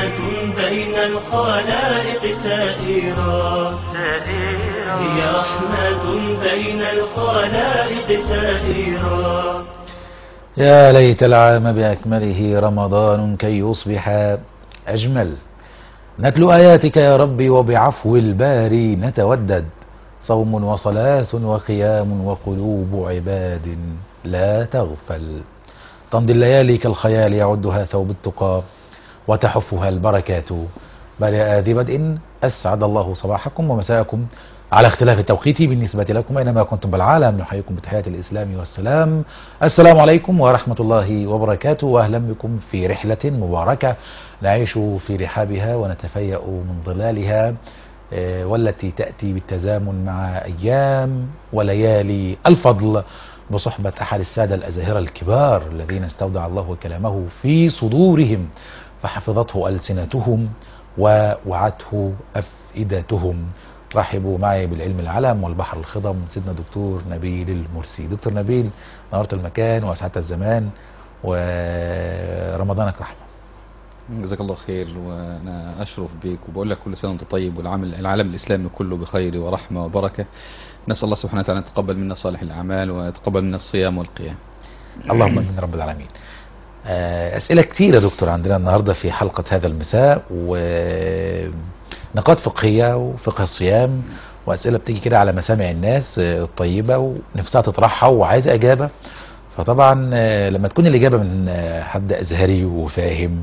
بين الخلائق سائرا هي رحمة بين الخلائق سائرا يا ليت العام بأكمله رمضان كي يصبح أجمل نتلو آياتك يا ربي وبعفو الباري نتودد صوم وصلاة وقيام وقلوب عباد لا تغفل تمضي الليالي كالخيال يعدها ثوب التقى وتحفها البركات بل ذي بدء أسعد الله صباحكم ومساءكم على اختلاف التوقيت بالنسبة لكم أينما كنتم بالعالم نحييكم بتحيات الإسلام والسلام السلام عليكم ورحمة الله وبركاته وأهلا بكم في رحلة مباركة نعيش في رحابها ونتفيأ من ظلالها آه، والتي تأتي بالتزامن مع أيام وليالي الفضل بصحبة أحد السادة الأزاهرة الكبار الذين استودع الله كلامه في صدورهم فحفظته ألسنتهم ووعته أفئدتهم رحبوا معي بالعلم العلم والبحر الخضم سيدنا دكتور نبيل المرسي دكتور نبيل نورت المكان وأسعدت الزمان ورمضانك رحمة جزاك الله خير وانا اشرف بك وبقول لك كل سنه وانت طيب والعالم العالم الاسلامي كله بخير ورحمه وبركه نسال الله سبحانه وتعالى ان يتقبل منا صالح الاعمال ويتقبل منا الصيام والقيام اللهم امين رب العالمين آه، أسئلة كتير يا دكتور عندنا النهاردة في حلقة هذا المساء ونقاط فقهية وفقه الصيام وأسئلة بتيجي كده على مسامع الناس آه، الطيبة ونفسها تطرحها وعايزة إجابة فطبعا آه، لما تكون الإجابة من آه، حد أزهري وفاهم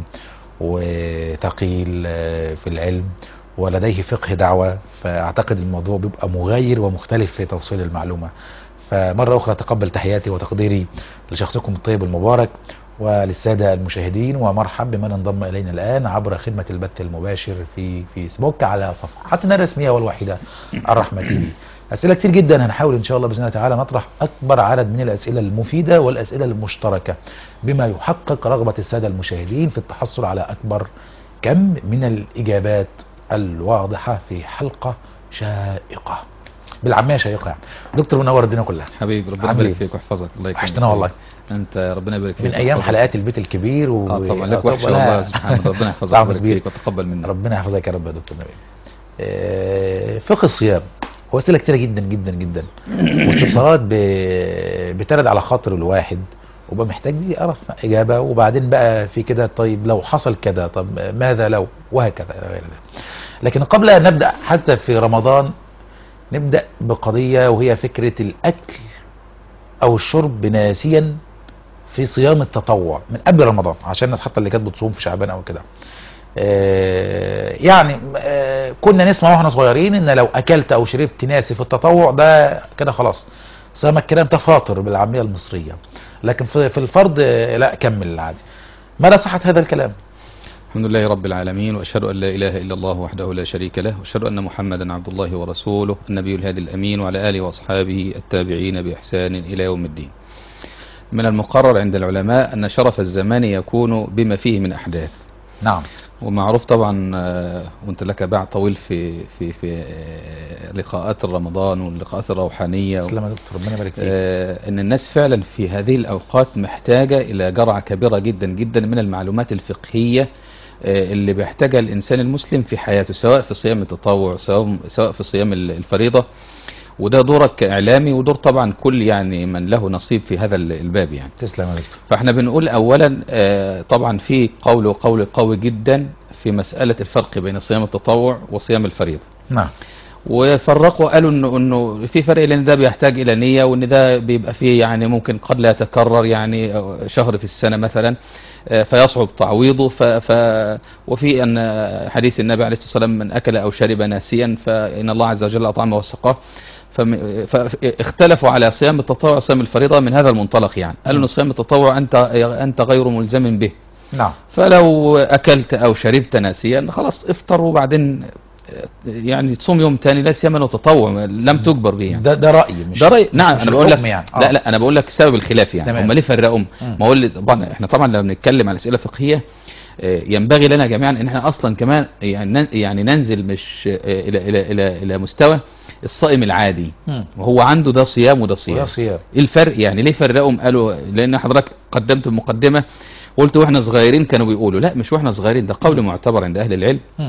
وثقيل آه، في العلم ولديه فقه دعوة فأعتقد الموضوع بيبقى مغاير ومختلف في توصيل المعلومة فمرة أخرى تقبل تحياتي وتقديري لشخصكم الطيب المبارك وللسادة المشاهدين ومرحب بمن انضم إلينا الآن عبر خدمة البث المباشر في فيسبوك على صفحتنا الرسمية والوحيدة الرحمة تي في أسئلة كتير جدا هنحاول إن شاء الله بإذن الله تعالى نطرح أكبر عدد من الأسئلة المفيدة والأسئلة المشتركة بما يحقق رغبة السادة المشاهدين في التحصل على أكبر كم من الإجابات الواضحة في حلقة شائقة بالعامية شيقة يعني دكتور منور الدنيا كلها حبيبي ربنا عامل يبارك إيه؟ فيك ويحفظك الله يكرمك وحشتنا والله. انت ربنا يبارك فيك من ايام ويحفظك. حلقات البيت الكبير و... اه طبعا لك آه، وحشه طبعاً. والله سبحانه ربنا يحفظك صعب ويبارك كبير. فيك وتقبل منا ربنا يحفظك يا رب يا دكتور نبيل آه، فقه الصيام هو اسئله كتيره جدا جدا جدا واستفسارات ب... بترد على خاطر الواحد وبقى محتاج يعرف اجابه وبعدين بقى في كده طيب لو حصل كده طب ماذا لو وهكذا إلى غير ذلك. لكن قبل ان نبدا حتى في رمضان نبدا بقضيه وهي فكره الاكل او الشرب ناسيا في صيام التطوع من قبل رمضان عشان الناس حتى اللي كانت بتصوم في شعبان او كده آه، يعني آه، كنا نسمع واحنا صغيرين ان لو اكلت او شربت ناسي في التطوع ده كده خلاص صيامك كده انت فاطر بالعاميه المصريه لكن في في الفرض آه، لا كمل العادي ماذا صحة هذا الكلام الحمد لله رب العالمين واشهد ان لا اله الا الله وحده لا شريك له واشهد ان محمدا عبد الله ورسوله النبي الهادي الامين وعلى اله واصحابه التابعين باحسان الى يوم الدين من المقرر عند العلماء ان شرف الزمان يكون بما فيه من احداث نعم ومعروف طبعا آه، وانت لك باع طويل في في في آه، لقاءات رمضان واللقاءات الروحانيه و- تسلم يا دكتور ربنا يبارك فيك آه، ان الناس فعلا في هذه الاوقات محتاجه الى جرعه كبيره جدا جدا من المعلومات الفقهيه آه، اللي بيحتاجها الانسان المسلم في حياته سواء في صيام التطوع سواء سواء في صيام ال- الفريضه وده دورك كاعلامي ودور طبعا كل يعني من له نصيب في هذا ال- الباب يعني تسلم يا دكتور فاحنا بنقول اولا آه، طبعا في قول وقول قوي جدا في مساله الفرق بين صيام التطوع وصيام الفريضه نعم وفرقوا قالوا انه انه في فرق لان ده بيحتاج الى نيه وان ده بيبقى فيه يعني ممكن قد لا يتكرر يعني شهر في السنه مثلا آه، فيصعب تعويضه ف ف وفي ان حديث النبي عليه الصلاه والسلام من اكل او شرب ناسيا فان الله عز وجل اطعمه وسقاه فم- فاختلفوا على صيام التطوع وصيام الفريضه من هذا المنطلق يعني قالوا ان صيام التطوع انت انت غير ملزم به نعم فلو اكلت او شربت ناسيا خلاص افطر وبعدين آه، يعني تصوم يوم تاني لا سيما انه تطوع لم تجبر به يعني ده ده رأي مش ده رأي نعم مش انا بقول لك الحكم يعني. آه. لا لا انا بقول لك سبب الخلاف يعني تمام. هم ليه فرقوا مم. ما هو اللي طبعا احنا طبعا لما بنتكلم على اسئله فقهيه آه، ينبغي لنا جميعا ان احنا اصلا كمان يعني نن- يعني ننزل مش آه، الى الى الى الى مستوى الصائم العادي مم. وهو عنده ده صيام وده صيام وده صيام ايه الفرق يعني ليه فرقهم قالوا لان حضرتك قدمت المقدمه قلت واحنا صغيرين كانوا بيقولوا لا مش واحنا صغيرين ده قول معتبر عند اهل العلم مم.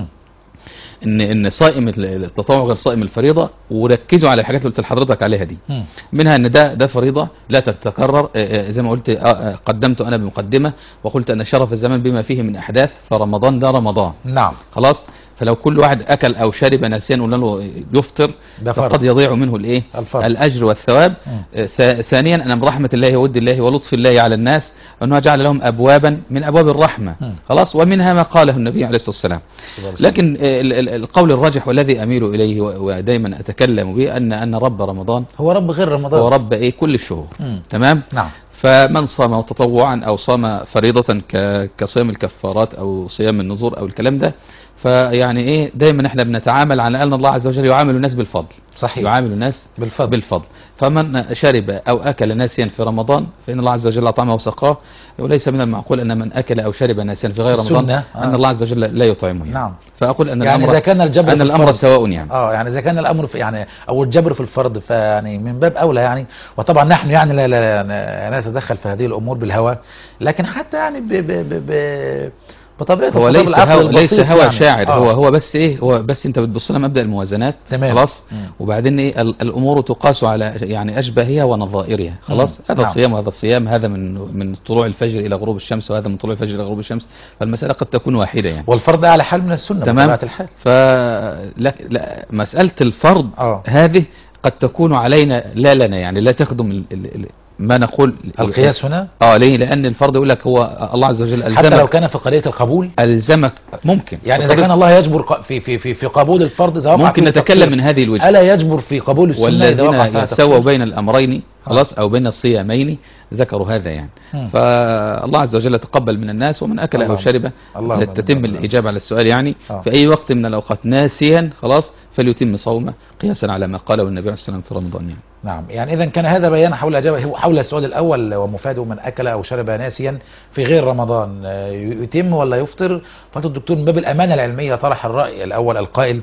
ان ان صائم التطوع غير صائم الفريضه وركزوا على الحاجات اللي قلت لحضرتك عليها دي مم. منها ان ده ده فريضه لا تتكرر آه، آه، زي ما قلت آه، آه، قدمت انا بمقدمه وقلت ان شرف الزمان بما فيه من احداث فرمضان ده رمضان نعم خلاص فلو كل واحد اكل او شرب ناسيا قلنا له يفطر ده فرض. فقد يضيع منه الايه الفرض. الاجر والثواب مم. آه، ثا- ثانيا ان من رحمه الله ود الله ولطف الله على الناس انه جعل لهم ابوابا من ابواب الرحمه مم. خلاص ومنها ما قاله النبي عليه الصلاه والسلام لكن آه، ال- ال- القول الراجح والذي اميل اليه و- ودايما اتكلم به ان ان رب رمضان هو رب غير رمضان هو رب ايه كل الشهور مم. تمام نعم فمن صام تطوعا او صام فريضه ك- كصيام الكفارات او صيام النذور او الكلام ده فيعني ايه دايما احنا بنتعامل على ان الله عز وجل يعامل الناس بالفضل صحيح يعامل الناس بالفضل بالفضل فمن شرب او اكل ناسيا في رمضان فان الله عز وجل اطعمه وسقاه وليس من المعقول ان من اكل او شرب ناسيا في غير رمضان السنة، آه. ان الله عز وجل لا يطعمه يعني. نعم. فاقول ان يعني الامر إذا كان الجبر ان في الامر الفرض. سواء يعني اه يعني اذا كان الامر في يعني او الجبر في الفرض فيعني من باب اولى يعني وطبعا نحن يعني لا لا, لا, لا نتدخل في هذه الامور بالهوى لكن حتى يعني ب ب ب ب بطبيعه هو الخطاب ليس العقل هو البسيط ليس هوى يعني. شاعر آه. هو هو بس ايه هو بس انت بتبص لها مبدا الموازنات تمام. خلاص مم. وبعدين ايه ال- الامور تقاس على يعني اشباهها ونظائرها خلاص مم. هذا نعم. الصيام وهذا الصيام هذا من من طلوع الفجر الى غروب الشمس وهذا من طلوع الفجر الى غروب الشمس فالمساله قد تكون واحده يعني والفرض على حال من السنه تمام بطبيعه الحال ف لا, لا مساله الفرض آه. هذه قد تكون علينا لا لنا يعني لا تخدم ال ال ال ما نقول القياس هنا اه ليه لان الفرض يقول لك هو الله عز وجل حتى لو الزمك كان في قضيه القبول الزمك ممكن يعني اذا كان الله يجبر ق- في في في, في قبول الفرض اذا وقع ممكن فيه نتكلم التقصير. من هذه الوجهه الا يجبر في قبول السنه اذا وقع والذين فيها يسووا تقصير بين الامرين خلاص او بين الصيامين ذكروا هذا يعني مم. فالله عز وجل تقبل من الناس ومن اكل او اللهم- شرب اللهم تتم آمين. الاجابه على السؤال يعني آه. في اي وقت من الاوقات ناسيا خلاص فليتم صومه قياسا على ما قاله النبي عليه الصلاه والسلام في رمضان يعني نعم يعني اذا كان هذا بيان حول اجابه هو حول السؤال الاول ومفاده من اكل او شرب ناسيا في غير رمضان آه، يتم ولا يفطر فانت الدكتور من باب الامانه العلميه طرح الراي الاول القائل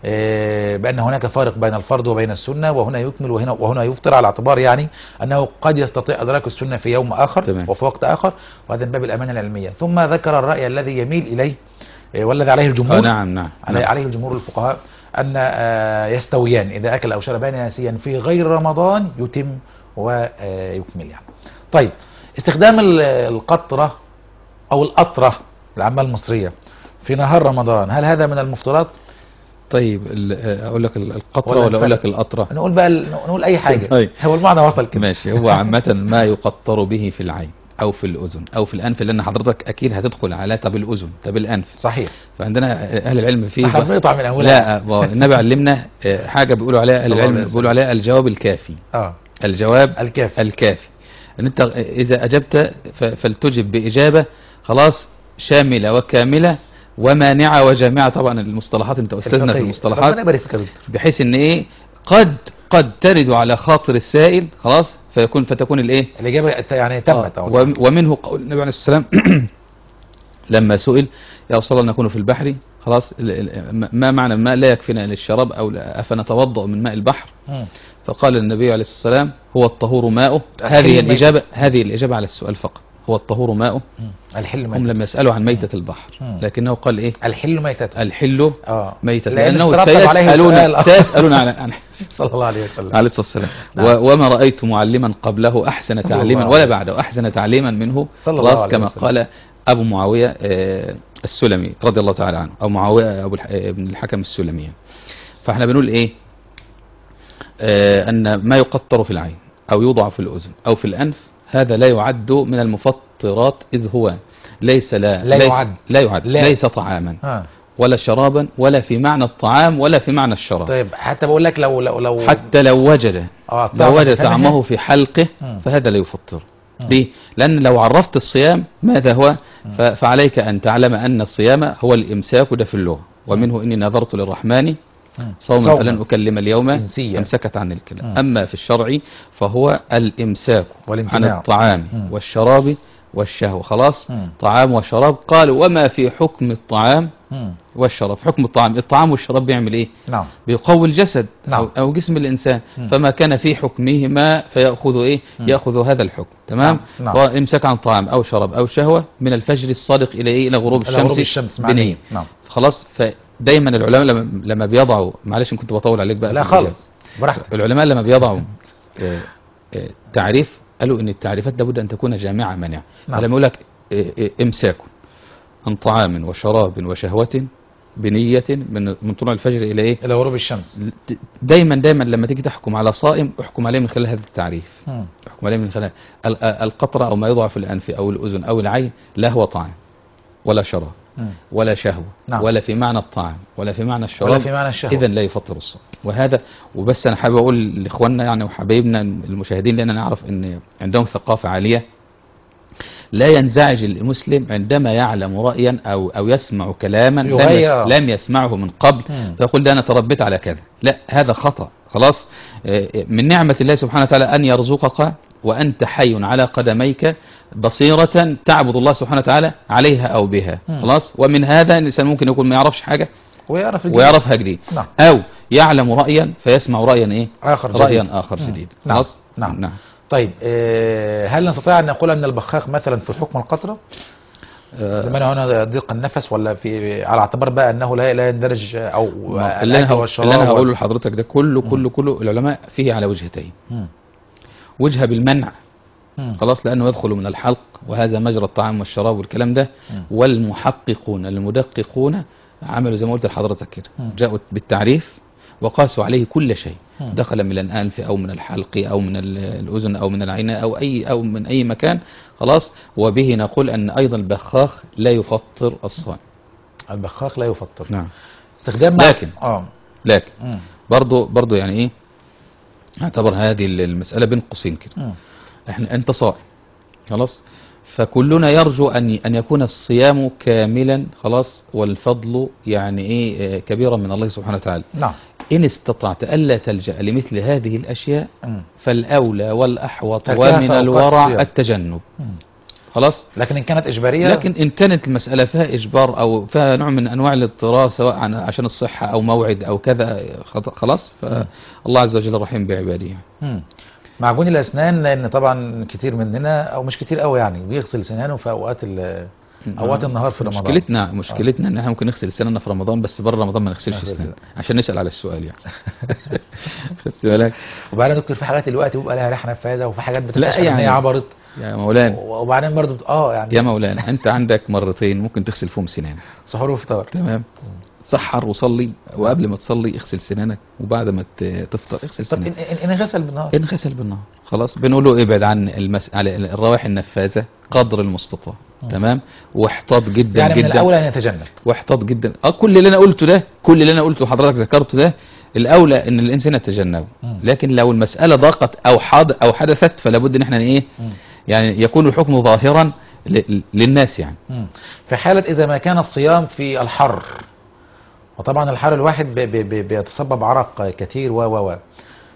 آه، بان هناك فارق بين الفرض وبين السنه وهنا يكمل وهنا وهنا يفطر على اعتبار يعني انه قد يستطيع ادراك السنه في يوم اخر تمام. وفي وقت اخر وهذا من باب الامانه العلميه ثم ذكر الراي الذي يميل اليه آه، والذي عليه الجمهور آه نعم نعم, عليه, نعم. عليه الجمهور الفقهاء أن آه، يستويان إذا أكل أو شرب ناسيا في غير رمضان يتم ويكمل يعني طيب استخدام ال- القطرة أو القطرة العامة المصرية في نهار رمضان هل هذا من المفطرات طيب ال- آه، اقول لك ال- القطره ولا ولا اقول الفرق؟ لك القطره نقول بقى ال- نقول أي حاجة طيب. هو المعنى وصل كده ماشي هو عامة ما يقطر به في العين أو في الأذن أو في الأنف لأن حضرتك أكيد هتدخل على طب الأذن طب الأنف صحيح فعندنا أهل العلم فيه احنا بنقطع من أولها لا ما هو النبي علمنا آه، حاجة بيقولوا عليها أهل صلى الله عليه العلم وسلم. بيقولوا عليها الجواب الكافي اه الجواب الكافي الكافي ان انت اذا اجبت ف- فلتجب باجابه خلاص شامله وكامله ومانعه وجامعه طبعا المصطلحات انت استاذنا في الفقهية. المصطلحات ربنا يبارك فيك يا دكتور بحيث ان ايه قد قد ترد على خاطر السائل خلاص فيكون فتكون الايه الإجابة يعني تمت آه، أو وم- ومنه قول النبي عليه الصلاه والسلام لما سئل يا رسول الله نكون في البحر خلاص ال- ال- ما معنى الماء لا يكفينا للشراب او لا- افنتوضا من ماء البحر مم. فقال النبي عليه الصلاه والسلام هو الطهور ماؤه الحل هذه ميتة. الاجابه هذه الاجابه على السؤال فقط هو الطهور ماؤه مم. الحل هم ميتة لم يسالوا عن ميته البحر مم. لكنه قال ايه الحل ميتة الحل اه ميتة لأن لأنه اشترط عليه سيسألون سؤال. سيسألون عن عن- صلى الله عليه وسلم عليه الصلاة والسلام نعم. و- وما رأيت معلما قبله أحسن صلى تعليما الله ولا عليه بعده أحسن تعليما منه صلى الله خلاص عليه كما وسلم. قال أبو معاوية آه، السلمي رضي الله تعالى عنه أو معاوية أبو الح- آه، بن الحكم السلمي يعني. فاحنا بنقول إيه آه، أن ما يقطر في العين أو يوضع في الأذن أو في الأنف هذا لا يعد من المفطرات إذ هو ليس لا لا ليس يعد. لا يعد لا. ليس طعاما ها ولا شرابا ولا في معنى الطعام ولا في معنى الشراب طيب حتى بقول لك لو لو لو حتى لو وجد اه لو وجد فمها- طعمه في حلقه مم. فهذا لا يفطر مم. ليه؟ لأن لو عرفت الصيام ماذا هو ف- فعليك أن تعلم أن الصيام هو الإمساك ده في اللغة ومنه إني نظرت للرحمن مم. صوما صوما. فلن أكلم اليوم إنسيا. أمسكت عن الكلام مم. أما في الشرع فهو الإمساك عن والامتناع. الطعام مم. والشراب والشهوة خلاص مم. طعام وشراب قال وما في حكم الطعام مم. والشراب حكم الطعام الطعام والشراب بيعمل ايه نعم بيقوي الجسد نعم. أو, أو جسم الإنسان مم. فما كان في حكمهما فيأخذ إيه مم. يأخذ هذا الحكم تمام نعم. وإمساك عن طعام أو شراب أو شهوة من الفجر الصادق إلى إيه إلى غروب إلى الشمس غروب الشمس معنى بنية إيه؟ نعم خلاص فدايما العلماء لما, لما بيضعوا معلش إن كنت بطول عليك بقى لا في الإجابة. خالص براحتك العلماء لما بيضعوا آه، آه، تعريف قالوا ان التعريفات لابد ان تكون جامعه مانعه نعم. فلما يقول لك آه، آه، امساك عن طعام وشراب وشهوه بنيه من من طلوع الفجر الى ايه إلى غروب الشمس دايما دايما لما تيجي تحكم على صائم احكم عليه من خلال هذا التعريف مم. احكم عليه من خلال ال- آه، القطره او ما يوضع في الانف او الاذن او العين لا هو طعام ولا شراب مم. ولا شهوة نعم. ولا في معنى الطعام ولا في معنى الشراب ولا في معنى الشهوة إذا لا يفطر الصوم وهذا وبس أنا حابب أقول لإخواننا يعني وحبايبنا المشاهدين لأن نعرف أن عندهم ثقافة عالية لا ينزعج المسلم عندما يعلم رأيا أو أو يسمع كلاما لم, يغير. يس- لم يسمعه من قبل مم. فيقول ده أنا تربيت على كذا لا هذا خطأ خلاص آه، من نعمة الله سبحانه وتعالى أن يرزقك وأنت حي على قدميك بصيرة تعبد الله سبحانه وتعالى عليها أو بها مم. خلاص ومن هذا الإنسان ممكن يكون ما يعرفش حاجة ويعرف الجديد. ويعرفها جديد نعم أو يعلم رأيا فيسمع رأيا إيه آخر جديد. رأيا آخر مم. جديد نعم. خلاص نعم. نعم طيب آه، هل نستطيع أن نقول أن البخاخ مثلا في حكم القطرة آه، لمن هنا ضيق النفس ولا في على اعتبار بقى أنه لا لا يندرج أو اللي انا الأكل هقول- والشراب اللي انا وال- هقوله لحضرتك ده كله كله كله العلماء فيه على وجهتين مم. وجهه بالمنع مم. خلاص لانه يدخل من الحلق وهذا مجرى الطعام والشراب والكلام ده مم. والمحققون المدققون عملوا زي ما قلت لحضرتك كده مم. جاءوا بالتعريف وقاسوا عليه كل شيء مم. دخل من الانف او من الحلق او من ال- الاذن او من العين او اي او من اي مكان خلاص وبه نقول ان ايضا البخاخ لا يفطر الصائم البخاخ لا يفطر نعم استخدام لكن- اه لكن مم. برضو برضو يعني ايه اعتبر هذه المسألة بين قوسين كده مم. احنا انت صائم خلاص فكلنا يرجو ان ان يكون الصيام كاملا خلاص والفضل يعني ايه آه، كبيرا من الله سبحانه وتعالى نعم ان استطعت الا تلجا لمثل هذه الاشياء مم. فالاولى والاحوط تركها في ومن أوقات الورع الصيام. التجنب مم. خلاص لكن إن كانت إجبارية لكن ان كانت المساله فيها اجبار او فيها نوع من انواع الاضطرار سواء عن عشان الصحه او موعد او كذا خط- خلاص فالله عز وجل رحيم بعباده يعني. مم. معجون الأسنان لأن طبعا كتير مننا أو مش كتير قوي يعني بيغسل سنانه في أوقات ال- أوقات النهار في رمضان مشكلتنا مشكلتنا ان احنا ممكن نغسل سناننا في رمضان بس بره رمضان ما نغسلش نغسل اسناننا عشان نسال على السؤال يعني خدت بالك وبعدين دكتور في حاجات دلوقتي بيبقى لها ريحه نفاذه وفي حاجات بتكتشف يعني- ان هي عبرت يا مولانا وبعدين برضه بت- اه يعني يا مولانا انت عندك مرتين ممكن تغسل فيهم سنانك سحور وفطار تمام سحر وصلي وقبل ما تصلي اغسل سنانك وبعد ما ت- تفطر اغسل طب سنانك ان ان إن غسل بالنهار ان غسل بالنهار خلاص بنقول له ابعد عن المس... على الروائح النفاذه قدر المستطاع مم. تمام واحتاط جدا يعني من جدا الاولى ان يتجنب واحتاط جدا اه كل اللي انا قلته ده كل اللي انا قلته حضرتك ذكرته ده الاولى ان الانسان يتجنبه مم. لكن لو المساله ضاقت او حاد او حدثت فلا بد ان احنا ايه مم. يعني يكون الحكم ظاهرا ل... للناس يعني مم. في حاله اذا ما كان الصيام في الحر وطبعا الحر الواحد بي بي بي بيتسبب عرق كتير و و و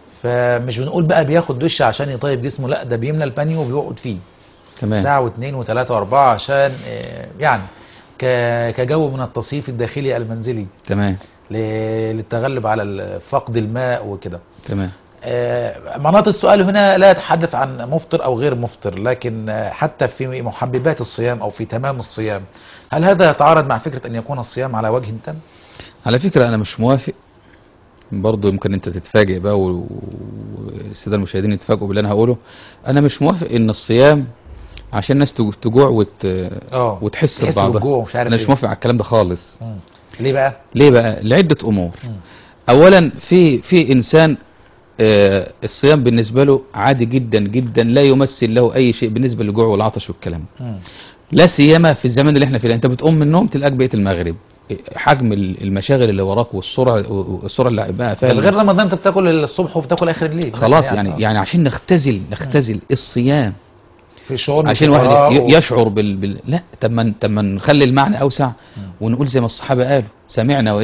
فمش بنقول بقى بياخد دش عشان يطيب جسمه لا ده بيملى البانيو وبيقعد فيه تمام ساعة واثنين وثلاثة وأربعة عشان آه، يعني ك- كجو من التصيف الداخلي المنزلي تمام ل- للتغلب على ال- فقد الماء وكده تمام آه، مناط السؤال هنا لا يتحدث عن مفطر أو غير مفطر لكن آه، حتى في محببات الصيام أو في تمام الصيام هل هذا يتعارض مع فكرة أن يكون الصيام على وجه تام؟ على فكرة أنا مش موافق برضه يمكن أنت تتفاجئ بقى و- والسادة المشاهدين يتفاجئوا باللي أنا هقوله أنا مش موافق إن الصيام عشان الناس تج- تجوع وت... اه وتحس تحس ببعضها بالجوع ومش عارف أنا مش إيه. موافق على الكلام ده خالص مم. ليه بقى؟ ليه بقى؟ لعدة أمور مم. أولا في في إنسان آه، الصيام بالنسبة له عادي جدا جدا لا يمثل له أي شيء بالنسبة للجوع والعطش والكلام ده. مم. لا سيما في الزمان اللي احنا فيه ده. انت بتقوم من النوم تلاقيك بقيت المغرب حجم ال- المشاغل اللي وراك والسرعه والسرعه اللي بقى فيها غير رمضان انت بتاكل الصبح وبتاكل اخر الليل خلاص يعني آه. يعني عشان نختزل نختزل الصيام في شعور عشان بالفراغ واحد ي- و- يشعر بال... بال... لا طب ما طب ما نخلي المعنى اوسع ونقول زي ما الصحابه قالوا سمعنا وايه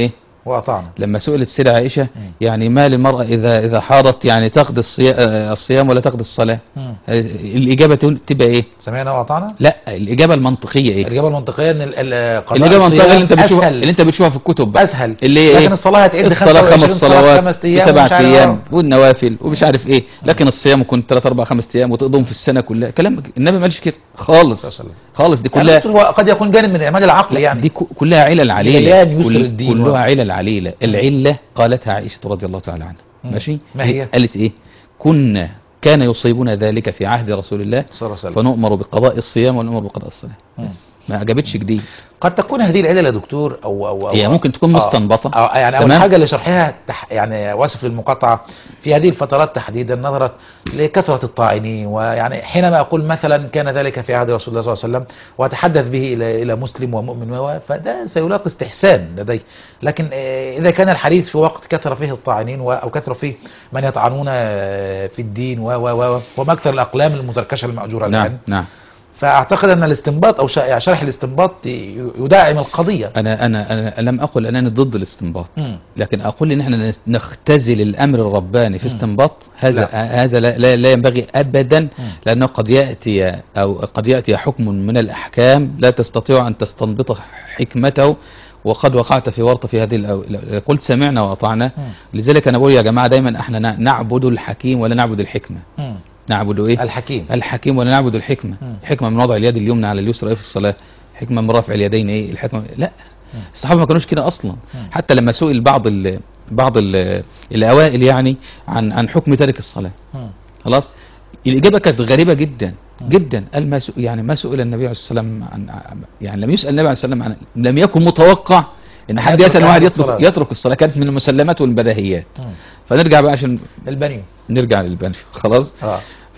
وأطعنا لما سئلت السيدة عائشة يعني ما للمرأة إذا إذا حاضت يعني تقضي الصيا- آه، الصيام ولا تقضي الصلاة مم. آه، الإجابة تقول- تبقى إيه سمعنا وأطعنا لا الإجابة المنطقية إيه الإجابة المنطقية إن ال- ال- قضاء الإجابة المنطقية اللي أنت الصيام بتشوفها أسهل اللي أنت بتشوفها في الكتب بقى. أسهل اللي هي لكن إيه؟ الصلاة هتعد الصلاة 25 خمس صلاة صلوات خمس أيام وسبعة ومش عارف أيام إيه. والنوافل ومش عارف إيه لكن الصيام كنت ثلاث أربع خمس أيام وتقضيهم في السنة كلها كلام النبي ما قالش كده خالص صلى الله خالص دي يعني كلها دكتور، هو قد يكون جانب من إعمال العقل يعني دي ك- كلها علل عليلة ميلان يسر كل- الدين كلها و- علل عليلة العلة قالتها عائشة رضي الله تعالى عنها مم. ماشي ما هي؟ قالت إيه كنا كان يصيبنا ذلك في عهد رسول الله صلى الله عليه وسلم فنؤمر بقضاء الصيام ونؤمر بقضاء الصلاة مم. بس ما عجبتش جديد قد تكون هذه العلة يا دكتور أو أو, أو هي ممكن تكون آه. مستنبطة أو يعني أول تمام؟ حاجة لشرحها تح يعني وصف للمقاطعة في هذه الفترات تحديدا نظرت لكثرة الطاعنين ويعني حينما أقول مثلا كان ذلك في عهد رسول الله صلى الله عليه وسلم وأتحدث به إلى إلى مسلم ومؤمن و- فده سيلاقي استحسان لدي لكن آه، إذا كان الحديث في وقت كثر فيه الطاعنين و- أو كثر فيه من يطعنون آه، في الدين و و و وما أكثر الأقلام المزركشة المأجورة نعم الآن نعم فأعتقد أن الاستنباط أو شا- شرح الاستنباط ي- يدعم القضية أنا أنا أنا لم أقل أنني ضد الاستنباط مم. لكن أقول إن احنا نختزل الأمر الرباني في مم. استنباط هذا لا. هذا لا, لا, لا ينبغي أبدا لأنه قد يأتي أو قد يأتي حكم من الأحكام لا تستطيع أن تستنبط حكمته وقد وقعت في ورطة في هذه الأو... قلت سمعنا وأطعنا مم. لذلك أنا بقول يا جماعة دايما احنا ن- نعبد الحكيم ولا نعبد الحكمة مم. نعبد إيه الحكيم الحكيم ولا نعبد الحكمة مم. الحكمة من وضع اليد اليمنى على اليسرى إيه في الصلاة حكمة من رفع اليدين ايه الحكمة لا الصحابة ما كانوش كده اصلا حتى لما سئل بعض ال بعض ال الاوائل يعني عن عن حكم تارك الصلاة مم. خلاص الإجابة كانت غريبة جدا جدا قال ما سئ- يعني ما سئل النبي عليه الصلاة والسلام عن عن- يعني لم يسأل النبي عليه الصلاة والسلام عن لم يكن متوقع ان حد يترك يسأل واحد أهل يترك الصلاة. يترك الصلاة كانت من المسلمات والبديهيات مم. فنرجع بقى عشان البنيو نرجع للبني خلاص اه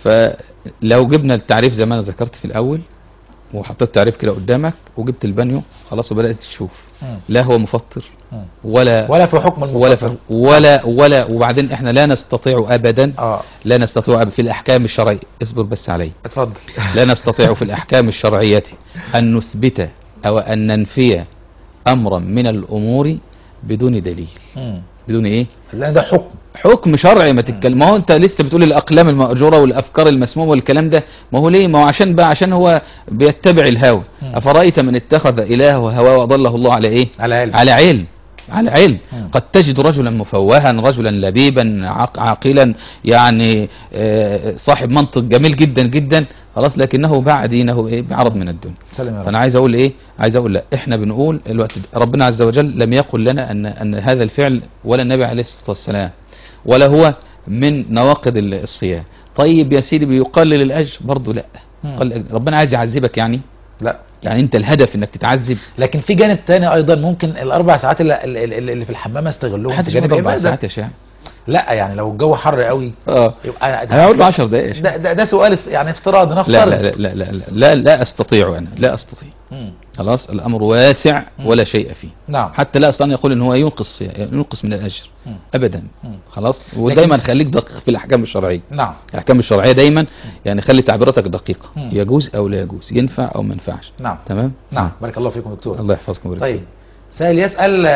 فلو جبنا التعريف زي ما انا ذكرت في الاول وحطيت تعريف كده قدامك وجبت البانيو خلاص وبدات تشوف مم. لا هو مفطر مم. ولا ولا في حكم ولا المفطر ف- ولا ولا وبعدين احنا لا نستطيع ابدا اه لا نستطيع أبداً في الاحكام الشرعيه اصبر بس علي اتفضل لا نستطيع في الاحكام الشرعيه ان نثبت او ان ننفي امرا من الامور بدون دليل مم. بدون ايه لان ده حكم حكم شرعي ما تتكلم ما هو انت لسه بتقول الاقلام المأجورة والافكار المسمومة والكلام ده ما هو ليه ما هو عشان بقى عشان هو بيتبع الهوى مم. افرايت من اتخذ الهه هواه واضله الله على ايه على علم على علم على علم مم. قد تجد رجلا مفوها رجلا لبيبا عق- عاقلا يعني آه، صاحب منطق جميل جدا جدا خلاص لكنه باع دينه ايه بعرض من الدنيا سلم يا رب فانا عايز اقول ايه عايز اقول لا احنا بنقول الوقت ربنا عز وجل لم يقل لنا ان ان هذا الفعل ولا النبي عليه الصلاه والسلام ولا هو من نواقض ال- الصيام طيب يا سيدي بيقلل الاجر برضه لا مم. قل- ربنا عايز يعذبك يعني لا يعني انت الهدف انك تتعذب لكن في جانب تاني ايضا ممكن الاربع ساعات اللي, اللي, اللي في الحمام استغلهم في محدش جانب يقعد اربع عبادة. ساعات يا شيخ لا يعني لو الجو حر قوي اه يبقى هيقعد له 10 دقائق يا شيخ. ده, ده, ده سؤال يعني افتراض نفترض لا لا لا لا لا لا, لا, لا استطيع انا لا استطيع مم. خلاص الامر واسع ولا شيء فيه نعم حتى لا استطيع يقول ان هو ينقص ينقص من الاجر مم. ابدا مم. خلاص ودايما خليك دقيق في الاحكام الشرعيه نعم الاحكام الشرعيه دايما يعني خلي تعبيراتك دقيقه مم. يجوز او لا يجوز ينفع او ما ينفعش نعم تمام نعم بارك الله فيكم دكتور الله يحفظكم ويبارك طيب سائل يسأل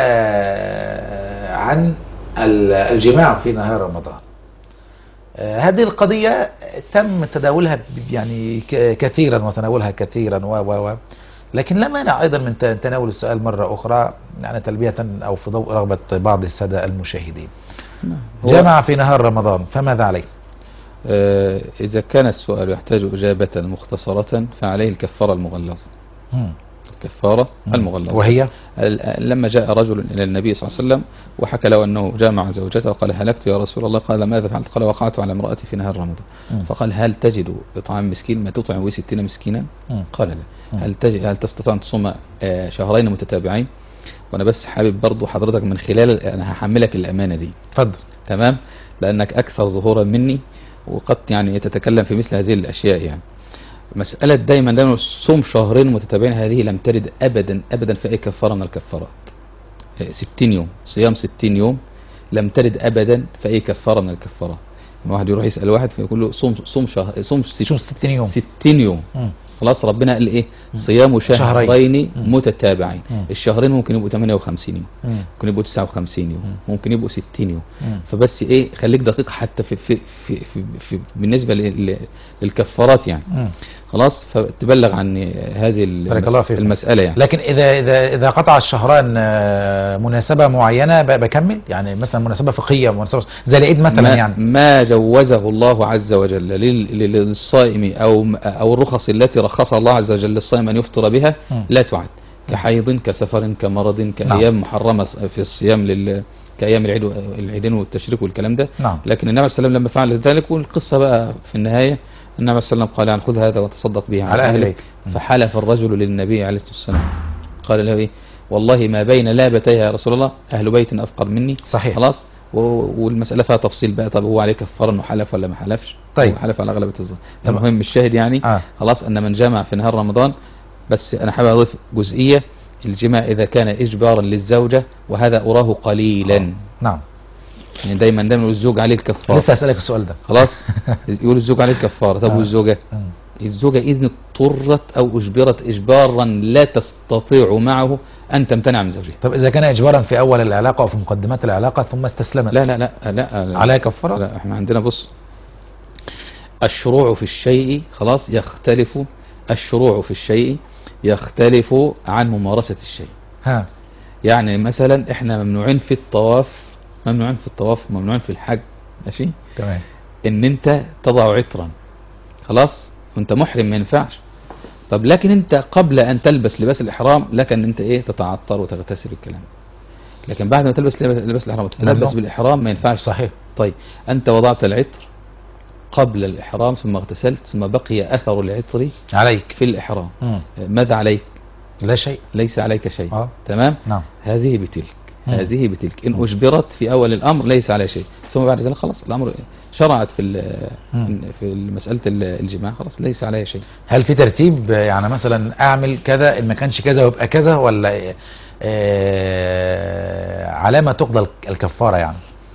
آه، عن ال- الجماع في نهار رمضان آه، هذه القضية تم تداولها ب- يعني ك- كثيرا وتناولها كثيرا و و و لكن لا مانع أيضا من ت- تناول السؤال مرة أخرى يعني تلبية أو في ضوء رغبة بعض السادة المشاهدين هو- جمع في نهار رمضان فماذا عليه؟ آه اذا كان السؤال يحتاج اجابه مختصره فعليه الكفاره المغلظه مم. الكفاره المغلظه وهي ال- لما جاء رجل إلى النبي صلى الله عليه وسلم وحكى له أنه جامع زوجته وقال هلكت يا رسول الله قال ماذا فعلت قال وقعت على امرأتي في نهار رمضان مم. فقال هل تجد إطعام مسكين ما تطعم به ستين مسكينا مم. قال لا مم. هل, تجد هل تستطيع أن تصوم آه، شهرين متتابعين وأنا بس حابب برضو حضرتك من خلال أنا هحملك الأمانة دي اتفضل تمام لأنك أكثر ظهورا مني وقد يعني تتكلم في مثل هذه الأشياء يعني مسألة دايما دايما صوم شهرين متتابعين هذه لم ترد أبدا أبدا في أي كفارة من الكفارات آه، 60 يوم صيام 60 يوم لم ترد أبدا في أي كفارة من الكفارات لما واحد يروح يسأل واحد فيقول له صوم صوم شهر صوم ست- شو 60 يوم 60 يوم مم. خلاص ربنا قال ايه صيام شهرين. شهرين مم. متتابعين مم. الشهرين ممكن يبقوا 58 يوم مم. ممكن يبقوا 59 يوم ممكن يبقوا 60 يوم مم. فبس ايه خليك دقيق حتى في في في, في, في بالنسبه لل- لل- للكفارات يعني مم. خلاص فتبلغ عن هذه بارك الله المس- فيك. المساله يعني لكن اذا اذا اذا قطع الشهران آه، مناسبه معينه ب- بكمل يعني مثلا مناسبه فقهيه مناسبه زي العيد مثلا ما, يعني ما جوزه الله عز وجل لل- لل- للصائم او او الرخص التي رخصها الله عز وجل للصائم ان يفطر بها مم. لا تعد كحيض كسفر كمرض كايام محرمه في الصيام لل كايام العيد العيدين والتشريك والكلام ده نعم لكن النبي عليه السلام لما فعل ذلك والقصه بقى في النهايه النبي عليه السلام قال يعني خذ هذا وتصدق به على أهل أهلك. بيتك. مم. فحلف الرجل للنبي عليه الصلاه والسلام قال له ايه والله ما بين لابتيها يا رسول الله اهل بيت افقر مني صحيح خلاص و- والمساله فيها تفصيل بقى طب هو عليه كفاره انه حلف ولا ما حلفش طيب. هو حلف على غلبه الظن تمام. المهم الشاهد يعني اه خلاص ان من جامع في نهار رمضان بس انا حابب اضيف جزئيه الجماع اذا كان اجبارا للزوجه وهذا اراه قليلا نعم يعني دايما دايما يقول الزوج عليه الكفاره لسه اسالك السؤال ده خلاص يقول الزوج عليه الكفاره طب آه. والزوجه مم. الزوجه اذن اضطرت او اجبرت اجبارا لا تستطيع معه ان تمتنع من زوجها طب اذا كان اجبارا في اول العلاقه او في مقدمات العلاقه ثم استسلمت لا لا لا لا, لا عليها كفاره لا احنا عندنا بص الشروع في الشيء خلاص يختلف الشروع في الشيء يختلف عن ممارسة الشيء ها يعني مثلا احنا ممنوعين في الطواف ممنوعين في الطواف ممنوعين في الحج ماشي تمام ان انت تضع عطرا خلاص وانت محرم ما ينفعش طب لكن انت قبل ان تلبس لباس الاحرام لك ان انت ايه تتعطر وتغتسل الكلام لكن بعد ما تلبس لباس لباس الاحرام ممنوع. وتتلبس بالاحرام ما ينفعش صحيح طيب أنت وضعت العطر قبل الإحرام ثم اغتسلت ثم بقي أثر العطر عليك في الإحرام مم. ماذا عليك لا شيء ليس عليك شيء اه تمام نعم هذه بتلك مم. هذه بتلك إن أجبرت في أول الأمر ليس على شيء ثم بعد ذلك خلاص الأمر شرعت في ال- مم. في مسألة ال- الجماع خلاص ليس عليها شيء هل في ترتيب يعني مثلا اعمل كذا ان ما كانش كذا ويبقى كذا ولا آه على ما تقضى الكفاره يعني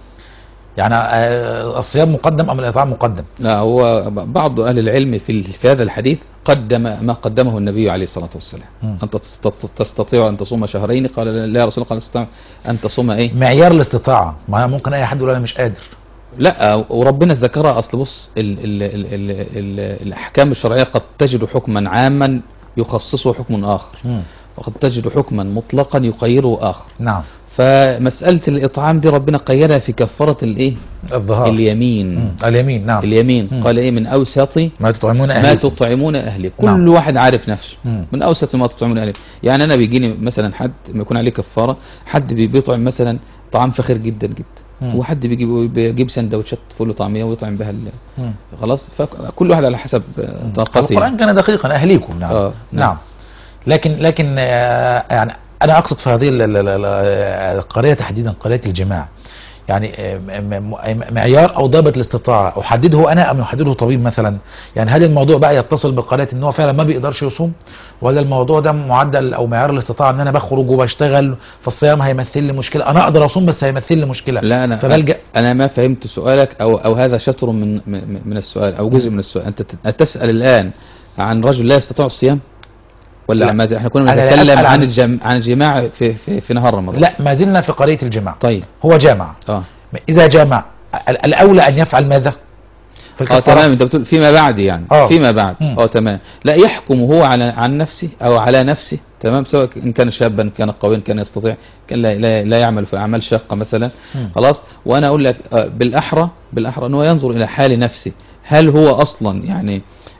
يعني آه الصيام مقدم ام الاطعام مقدم لا هو بعض أهل العلم في ال- في هذا الحديث قدم ما قدمه النبي عليه الصلاة والسلام مم. أنت تست- تستطيع أن تصوم شهرين قال لا يا رسول الله قال استطيع أن تصوم إيه معيار الاستطاعه ما ممكن اي حد يقول انا مش قادر لا وربنا ذكرها اصل بص ال ال ال ال ال الاحكام الشرعيه قد تجد حكما عاما يخصصه حكم اخر مم. وقد تجد حكما مطلقا يقيره اخر نعم فمساله الاطعام دي ربنا قيدها في كفاره الايه الظهار اليمين مم. اليمين نعم اليمين مم. قال ايه من اوسط ما تطعمون ما اهلكم تطعمون اهلك كل نعم. واحد عارف نفسه مم. من اوسط ما تطعمون اهلك يعني انا بيجيني مثلا حد ما يكون عليه كفاره حد بي- بيطعم مثلا طعام فخير جدا جدا مم. وحد بيجيب بيجيب سندوتشات فول وطعميه ويطعم بها ال- مم. خلاص فكل واحد على حسب آه، طاقته القرآن كان دقيقا أهليكم نعم آه، نعم. نعم لكن لكن آه، يعني أنا أقصد في هذه ال- ال- ال- القضية تحديدا قضية الجماع يعني آه، م- م- معيار أو ضابط الاستطاعة أحدده أنا أم يحدده طبيب مثلا يعني هل الموضوع بقى يتصل بقضية إن هو فعلا ما بيقدرش يصوم ولا الموضوع ده معدل أو معيار الاستطاعة إن أنا بخرج وبشتغل فالصيام هيمثل لي مشكلة أنا أقدر أصوم بس هيمثل لي مشكلة لا انا فبلجأ انا ما فهمت سؤالك او او هذا شطر من من من السؤال او جزء من السؤال انت ت- تسال الان عن رجل لا يستطيع الصيام ولا لا. عن ماذا احنا كنا أنا لا بنتكلم أسأل عن عن- الجم... عن الجماع في في, في نهار رمضان لا ما زلنا في قضية الجماع طيب هو جامع اه إذا جامع ال- الأولى أن يفعل ماذا؟ في اه الكفارة؟ تمام انت بتقول فيما بعد يعني آه. فيما بعد مم. اه تمام لا يحكم هو على عن نفسه او على نفسه تمام سواء ان كان شابا كان قويا كان يستطيع كان لا, لا, لا يعمل في اعمال شاقه مثلا مم. خلاص وانا اقول لك آه، بالاحرى بالاحرى انه ينظر الى حال نفسه هل هو اصلا يعني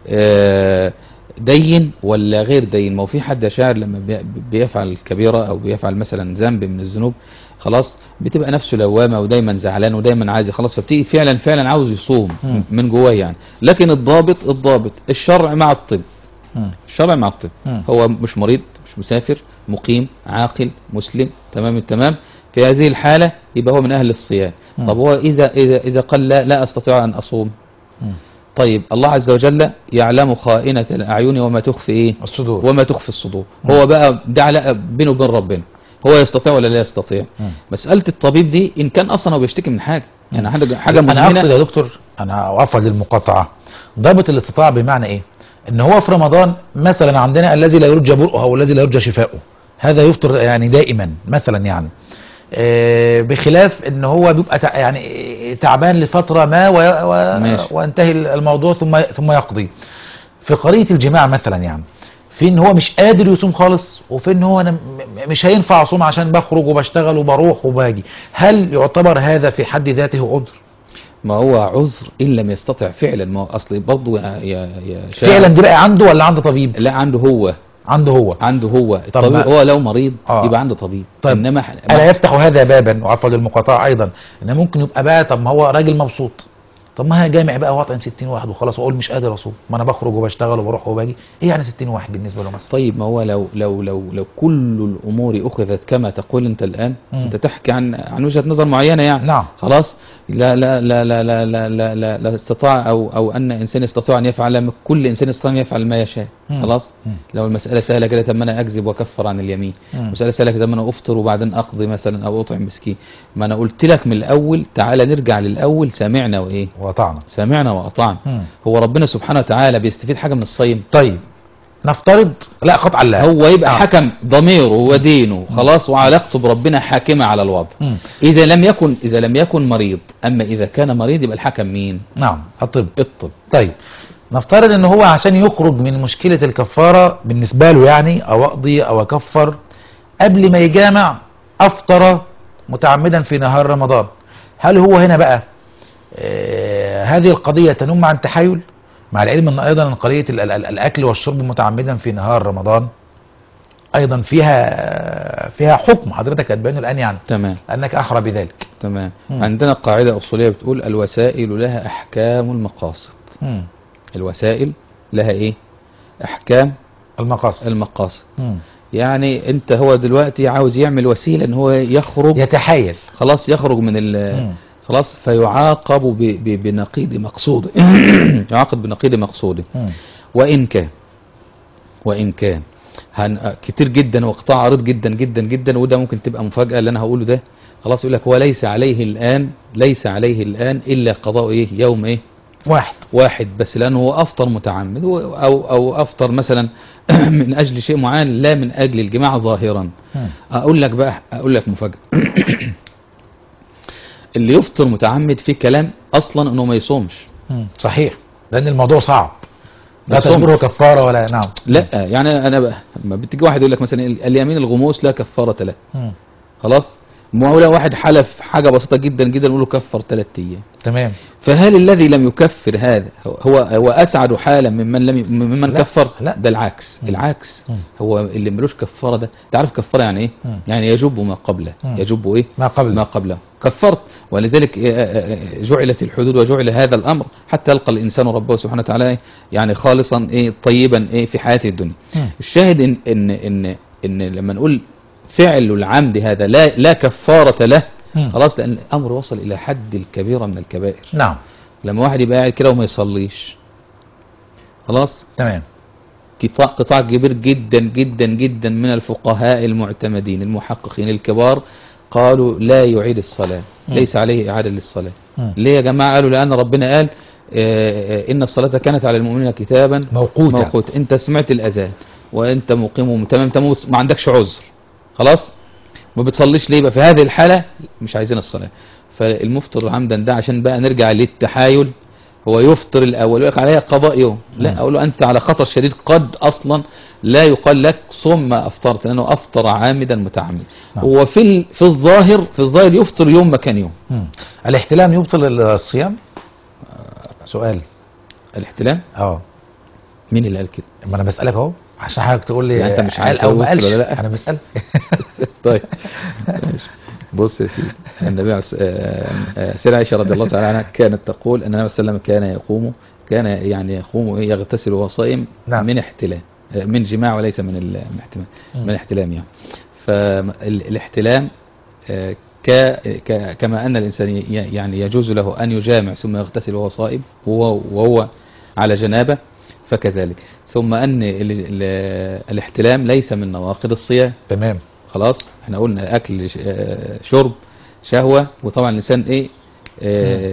آه، دين ولا غير دين ما هو في حد يا شاعر لما بي- بيفعل كبيره او بيفعل مثلا ذنب من الذنوب خلاص بتبقى نفسه لوامه ودايما زعلان ودايما عايز خلاص فبتيجي فعلا فعلا عاوز يصوم مم. من جواه يعني لكن الضابط الضابط الشرع مع الطب مم. الشرع مع الطب مم. هو مش مريض مش مسافر مقيم عاقل مسلم تمام التمام في هذه الحالة يبقى هو من أهل الصيام مم. طب هو إذا إذا إذا قال لا لا أستطيع أن أصوم مم. طيب الله عز وجل يعلم خائنة الأعين وما تخفي إيه الصدور وما تخفي الصدور هو بقى ده علاقة بينه وبين ربنا هو يستطيع ولا لا يستطيع مم. مسألة الطبيب دي إن كان أصلا هو بيشتكي من حاجة يعني مم. حاجة حاجة انا اقصد مزمنة يا دكتور انا اوفر للمقاطعه ضابط الاستطاعه بمعنى ايه ان هو في رمضان مثلا عندنا الذي لا يرجى برؤه او الذي لا يرجى شفاؤه هذا يفطر يعني دائما مثلا يعني آه، بخلاف ان هو بيبقى تع- يعني تعبان لفتره ما و... و... ماشي. وانتهي الموضوع ثم ثم يقضي في قضيه الجماع مثلا يعني في ان هو مش قادر يصوم خالص وفي ان هو انا م- م- مش هينفع اصوم عشان بخرج وبشتغل وبروح وباجي هل يعتبر هذا في حد ذاته عذر ما هو عذر ان لم يستطع فعلا ما هو اصل برضه يا يا يا شاعر، فعلا دي بقى عنده ولا عنده طبيب لا عنده هو عنده هو عنده هو طب الطبيب ما- هو لو مريض آه. يبقى عنده طبيب طيب. انما ح- الا يفتح هذا بابا وعفوا للمقاطعه ايضا ان ممكن يبقى بقى طب ما هو راجل مبسوط طب ما هي جامع بقى واطعم 60 واحد وخلاص واقول مش قادر اصوم ما انا بخرج وبشتغل وبروح وباجي ايه يعني 60 واحد بالنسبه له مثلا طيب ما هو لو لو لو لو كل الامور اخذت كما تقول انت الان مم. انت تحكي عن عن وجهه نظر معينه يعني نعم. خلاص لا لا لا لا لا لا لا, لا, لا استطاع او او ان انسان يستطيع ان يفعل كل انسان يستطيع ان يفعل ما يشاء مم. خلاص مم. لو المساله سهله كده طب ما انا اكذب واكفر عن اليمين مم. مساله سهله كده طب ما انا افطر وبعدين اقضي مثلا او اطعم مسكين ما انا قلت لك من الاول تعالى نرجع للاول سمعنا وايه وطعنا سمعنا واطعنا مم. هو ربنا سبحانه وتعالى بيستفيد حاجه من الصيم طيب نفترض لا قطعا لا هو يبقى آه. حكم ضميره ودينه خلاص وعلاقته بربنا حاكمة على الوضع مم. إذا لم يكن إذا لم يكن مريض أما إذا كان مريض يبقى الحكم مين؟ نعم الطب الطب طيب نفترض ان هو عشان يخرج من مشكلة الكفارة بالنسبة له يعني او اقضي او اكفر قبل ما يجامع افطر متعمدا في نهار رمضان هل هو هنا بقى آه هذه القضية تنم عن تحايل مع العلم ان ايضا قضية ال- ال- ال- الاكل والشرب متعمدا في نهار رمضان ايضا فيها فيها حكم حضرتك هتبينه الان يعني تمام انك احرى بذلك تمام مم. عندنا قاعدة أصولية بتقول الوسائل لها أحكام المقاصد مم. الوسائل لها إيه؟ أحكام المقاصد المقاصد مم. يعني أنت هو دلوقتي عاوز يعمل وسيلة إن هو يخرج يتحايل خلاص يخرج من ال مم. خلاص فيعاقب ب- ب- بنقيض مقصوده يعاقب بنقيض مقصوده مم. وإن كان وإن كان هن... كتير جدا وقطاع عريض جدا جدا جدا وده ممكن تبقى مفاجأة اللي أنا هقوله ده خلاص يقول لك وليس عليه الآن ليس عليه الآن إلا قضاء إيه يوم إيه واحد واحد بس لأنه هو أفطر متعمد و- أو أو أفطر مثلا من أجل شيء معين لا من أجل الجماع ظاهرا مم. أقول لك بقى أقول لك مفاجأة اللي يفطر متعمد في كلام أصلا إنه ما يصومش مم. صحيح لان الموضوع صعب لا بس هم- تجبره كفاره ولا نعم لا يعني أنا بقى لما بتيجي واحد يقول لك مثلا اليمين الغموس لا كفارة له مم. خلاص ما هو لو واحد حلف حاجة بسيطة جدا جدا نقول له كفر ثلاث أيام تمام فهل الذي لم يكفر هذا هو هو أسعد حالا ممن لم ي- ممن لا، كفر لا. ده العكس مم. العكس مم. هو اللي ملوش كفارة ده تعرف كفارة يعني إيه مم. يعني يجب ما قبله مم. يجب إيه ما قبل ما قبله كفرت ولذلك آه، آه، آه، جعلت الحدود وجعل هذا الأمر حتى يلقى الإنسان ربه سبحانه وتعالى يعني خالصا إيه طيبا إيه في حياته الدنيا مم. الشاهد إن إن إن إن لما نقول فعل العمد هذا لا لا كفارة له مم. خلاص لأن الأمر وصل إلى حد الكبيرة من الكبائر نعم لما واحد يبقى قاعد كده وما يصليش خلاص تمام قطاع قطاع كبير جدا جدا جدا من الفقهاء المعتمدين المحققين الكبار قالوا لا يعيد الصلاة مم. ليس عليه إعادة للصلاة مم. ليه يا جماعة قالوا لأن ربنا قال آه، آه، إن الصلاة كانت على المؤمنين كتابا موقوتا موقوت أنت سمعت الأذان وأنت مقيم تمام تمام ما عندكش عذر خلاص ما بتصليش ليه بقى في هذه الحالة مش عايزين الصلاة فالمفطر عمدا ده عشان بقى نرجع للتحايل هو يفطر الأول ويقول لك عليها قضاء يوم لا مم. أقول له أنت على خطر شديد قد أصلا لا يقال لك صم ما أفطرت لأنه أفطر عامدا متعمد نعم. هو في ال- في الظاهر في الظاهر يفطر يوم مكان يوم مم. الاحتلام يبطل الصيام سؤال الاحتلام اه مين اللي قال كده ما انا بسالك اهو عشان حضرتك تقول لي يعني أنت مش قال عارف او هو ما وصل قالش ولا لا؟ انا بسال طيب ماشي. بص يا سيدي النبي عليه الص- آه، آه، سيدة عائشة رضي الله تعالى عنها كانت تقول أن النبي صلى الله عليه وسلم كان يقوم كان يعني يقوم إيه، يغتسل وهو صائم نعم. من احتلام آه، من جماع وليس من ال- من احتمال مم. من الاحتلام يعني فالاحتلام آه، ك ك- كما أن الإنسان ي- يعني يجوز له أن يجامع ثم يغتسل وهو صائم وهو, وهو على جنابه فكذلك ثم أن ال- ال- الاحتلام ليس من نواقض الصيام تمام خلاص احنا قلنا اكل ش- آه، شرب شهوة وطبعا الانسان ايه آه،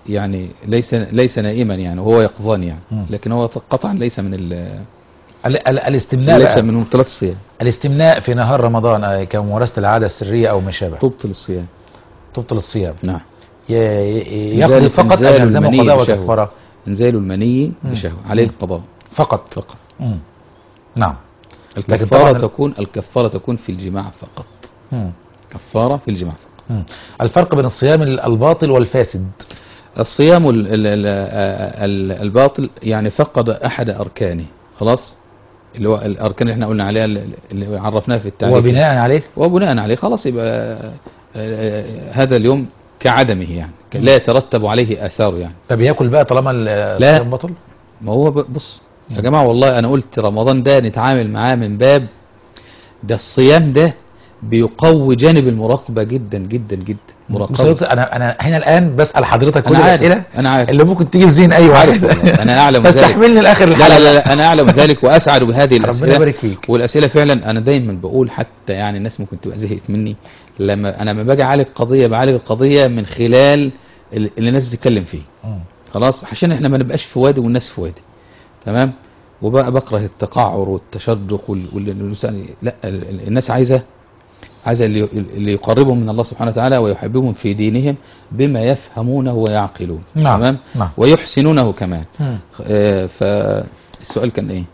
يعني ليس ليس نائما يعني وهو يقظان يعني مم. لكن هو قطعا ليس من ال- ال- ال- الاستمناء ليس بقى من مبطلات الصيام الاستمناء في نهار رمضان آه، كممارسة العادة السرية أو ما شابه تبطل الصيام تبطل الصيام نعم ي- ي- إنزال- يقضي فقط إنزال أن يلزمه المني قضاء بشهوة. وكفارة انزال المني مم. بشهوة عليه القضاء فقط فقط مم. نعم الكفارة طبعاً- تكون الكفارة تكون في الجماع فقط مم. كفارة في الجماع فقط مم. الفرق بين الصيام الباطل والفاسد الصيام ال- ال- ال- ال- الباطل يعني فقد أحد أركانه خلاص اللي هو الأركان اللي احنا قلنا عليها اللي اللي عرفناها في التعريف وبناء عليه وبناء عليه خلاص يبقى آه، آه، هذا اليوم كعدمه يعني لا يترتب عليه آثاره يعني فبياكل بقى طالما ال- الصيام بطل ما هو ب- بص يا جماعة والله أنا قلت رمضان ده نتعامل معاه من باب ده الصيام ده بيقوي جانب المراقبة جدا جدا جدا مراقبة بص، انا انا هنا الان بسال حضرتك كل أنا عارف الاسئله أنا عارف اللي ممكن تيجي في ذهن اي واحد عارف والله. أنا أعلم ذلك فاستحملني الاخر لا الحلقه لا لا, لا أنا أعلم ذلك وأسعد بهذه ربنا الأسئلة يبارك فيك والأسئلة فعلا أنا دايما بقول حتى يعني الناس ممكن تبقى زهقت مني لما أنا لما باجي أعالج قضية بعالج القضية من خلال ال- اللي الناس بتتكلم فيه مم. خلاص عشان احنا ما نبقاش في وادي والناس في وادي تمام وبقى بكره التقعر والتشدق وال... وال... وال... لا ال- ال- الناس عايزه عايزه اللي اللي يقربهم من الله سبحانه وتعالى ويحببهم في دينهم بما يفهمونه ويعقلون نعم تمام نعم ويحسنونه كمان مم. آه فالسؤال كان ايه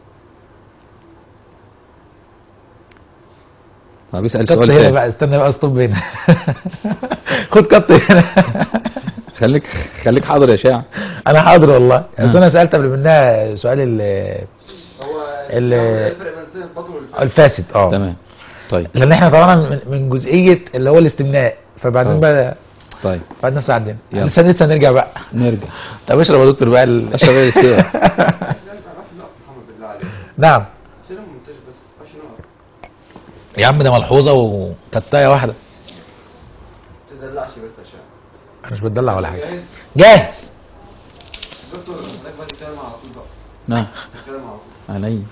طب اسال كت سؤال هنا تاني بقى استنى بقى استوب هنا خد كت هنا خليك خليك حاضر يا شاع انا حاضر والله بس آه. انا سالت قبل منها سؤال ال- هو ال- الفرق بين الصين البطل والفرق الفاسد اه تمام طيب لان احنا طبعا من, من جزئيه اللي هو الاستمناء فبعدين آه. بقى طيب بعد نفس عندنا يلا. لسه لسه نرجع بقى نرجع طب اشرب يا دكتور بقى ال... اشرب ايه السيرة لا لا عرف لا محمد بالله عليك نعم شنو منتج بس شنو يا عم ده ملحوظه وكتايه واحده تدلعش بس عشان انا مش بتدلع ولا حاجه جاهز جاهز دكتور حضرتك بقى تتكلم على طول بقى نعم تتكلم على طول علي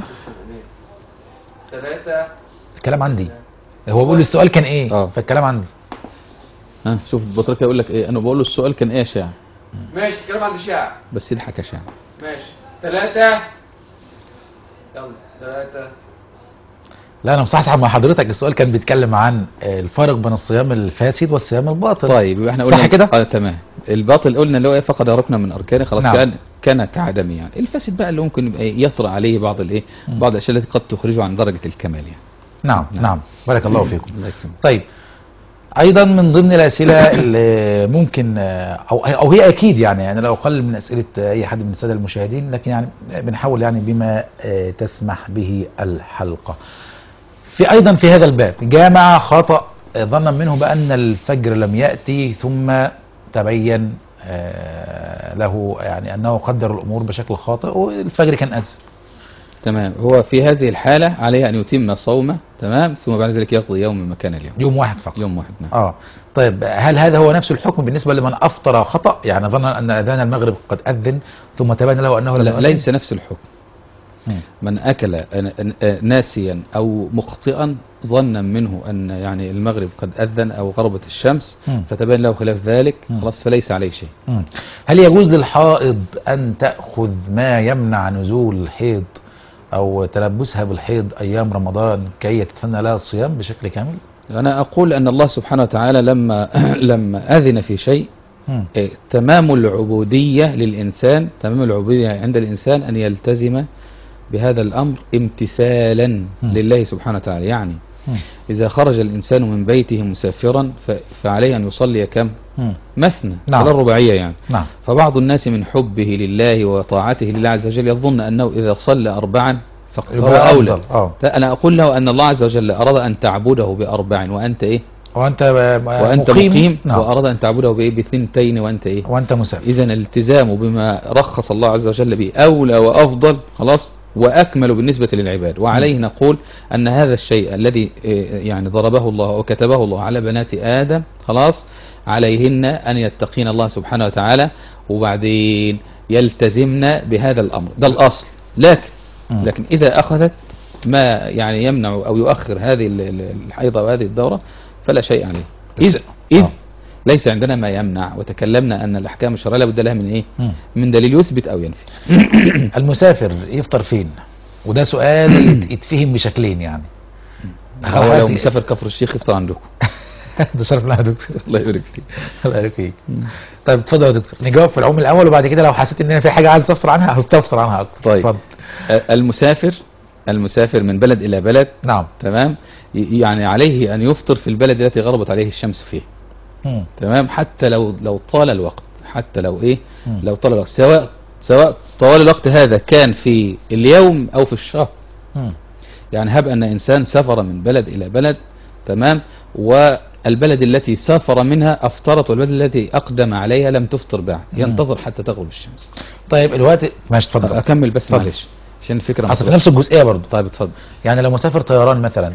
ثلاثة الكلام عندي هو بيقول لي السؤال كان ايه آه. فالكلام عندي ها شوف البطريق يقول لك ايه انا بقول له السؤال كان ايه يا شاع ماشي الكلام عند الشاعر بس يضحك يا شاع ماشي ثلاثة يلا ثلاثة لا انا مصحصح مع حضرتك السؤال كان بيتكلم عن آه، الفرق بين الصيام الفاسد والصيام الباطل طيب يبقى احنا صح قلنا كده؟ اه تمام الباطل قلنا اللي هو ايه فقد ركنا من اركانه خلاص نعم. كان كان كعدمه يعني الفاسد بقى اللي ممكن يبقى إيه؟ يطرأ عليه بعض الايه بعض الاشياء التي قد تخرجه عن درجه الكمال يعني نعم نعم بارك الله فيكم الله يكرمك طيب ايضا من ضمن الاسئله اللي ممكن آه، او او هي اكيد يعني يعني لو اقل من اسئله اي حد من الساده المشاهدين لكن يعني بنحاول يعني بما آه، تسمح به الحلقه. في ايضا في هذا الباب جامع خطا آه، ظنا منه بان الفجر لم ياتي ثم تبين آه، له يعني انه قدر الامور بشكل خاطئ والفجر كان اذن. تمام هو في هذه الحاله عليه ان يتم صومه تمام ثم بعد ذلك يقضي يوم مكان اليوم يوم واحد فقط. يوم واحد نعم اه طيب هل هذا هو نفس الحكم بالنسبه لمن افطر خطا يعني ظن ان اذان المغرب قد اذن ثم تبين له انه لم لا يؤذن؟ ليس نفس الحكم مم. من أكل أن- أن- ناسيا أو مخطئا ظنا منه أن يعني المغرب قد أذن أو غربت الشمس مم. فتبين له خلاف ذلك مم. خلاص فليس عليه شيء مم. هل يجوز للحائض ان تاخذ ما يمنع نزول الحيض او تلبسها بالحيض ايام رمضان كي يتثنى لها الصيام بشكل كامل؟ أنا أقول أن الله سبحانه وتعالى لما لما أذن في شيء مم. إيه، تمام العبودية للإنسان تمام العبودية عند الإنسان أن يلتزم بهذا الأمر امتثالا مم. لله سبحانه وتعالى يعني مم. إذا خرج الإنسان من بيته مسافرا ف- فعليه أن يصلي كم مم. مثنى نعم. صلاة رباعية يعني نعم فبعض الناس من حبه لله وطاعته لله عز وجل يظن أنه إذا صلى أربعا فهو يبقى أولى أفضل. اه لا أنا أقول له أن الله عز وجل أراد أن تعبده بأربع وأنت إيه وانت آه، وأنت مقيم, نعم. وأراد أن تعبده بإيه بثنتين وأنت إيه وانت مسافر إذا الالتزام بما رخص الله عز وجل به أولى وأفضل خلاص وأكمل بالنسبة للعباد وعليه نقول أن هذا الشيء الذي إيه، يعني ضربه الله وكتبه الله على بنات آدم خلاص عليهن أن يتقين الله سبحانه وتعالى وبعدين يلتزمن بهذا الأمر ده الأصل لكن مم. لكن إذا أخذت ما يعني يمنع أو يؤخر هذه ال- ال- الحيضة وهذه الدورة فلا شيء عليه إذ, بس- إذ آه. ليس عندنا ما يمنع وتكلمنا ان الاحكام الشرعيه لابد لها من ايه مم. من دليل يثبت او ينفي المسافر يفطر فين وده سؤال يت- يتفهم بشكلين يعني هو لو حضرتك- مسافر كفر الشيخ يفطر عندكم ده شرف لنا يا دكتور الله يبارك فيك الله يبارك فيك طيب اتفضل يا دكتور نجاوب في العموم الاول وبعد كده لو حسيت ان انا في حاجه عايز تفسر عنها هستفسر عنها اكتر طيب. اتفضل آه، المسافر المسافر من بلد الى بلد نعم تمام ي- يعني عليه ان يفطر في البلد التي غربت عليه الشمس فيه مم. تمام حتى لو لو طال الوقت حتى لو ايه مم. لو طال الوقت سواء سواء طوال الوقت هذا كان في اليوم او في الشهر مم. يعني هب ان انسان سافر من بلد الى بلد تمام والبلد التي سافر منها افطرت والبلد التي اقدم عليها لم تفطر بعد ينتظر حتى تغرب الشمس طيب الوقت ماشي اتفضل اكمل بس اتفضل. معلش عشان الفكره اصل في مطلوبة. نفس الجزئيه برضه طيب اتفضل يعني لو مسافر طيران مثلا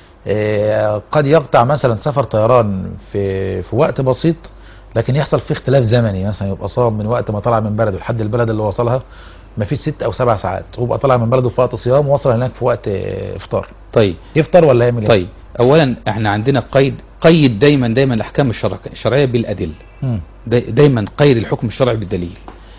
آه، قد يقطع مثلا سفر طيران في في وقت بسيط لكن يحصل فيه اختلاف زمني مثلا يبقى صام من وقت ما طلع من بلده لحد البلد اللي وصلها ما فيش ست او سبع ساعات ويبقى طلع من بلده في وقت صيام ووصل هناك في وقت آه، افطار طيب يفطر ولا يعمل ايه؟ طيب اولا احنا عندنا قيد قيد دايما دايما الاحكام الشرع- الشرعيه بالادله مم. داي- دايما قيد الحكم الشرعي بالدليل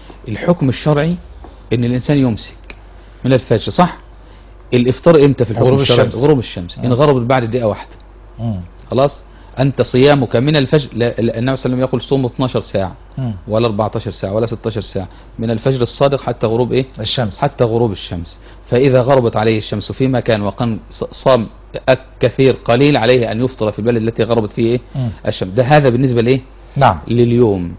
الحكم الشرعي ان الانسان يمسك من الفجر صح الافطار امتى في الحكم غروب الشرعي الشمس. غروب الشمس ان آه. غربت بعد دقيقه واحده مم. خلاص انت صيامك من الفجر لا لا- النبي صلى الله عليه وسلم يقول صوموا 12 ساعه مم. ولا 14 ساعه ولا 16 ساعه من الفجر الصادق حتى غروب ايه الشمس حتى غروب الشمس فإذا غربت عليه الشمس في مكان وكان ص- صام أك- كثير قليل عليه أن يفطر في البلد التي غربت فيه إيه؟ مم. الشمس ده هذا بالنسبة لإيه نعم لليوم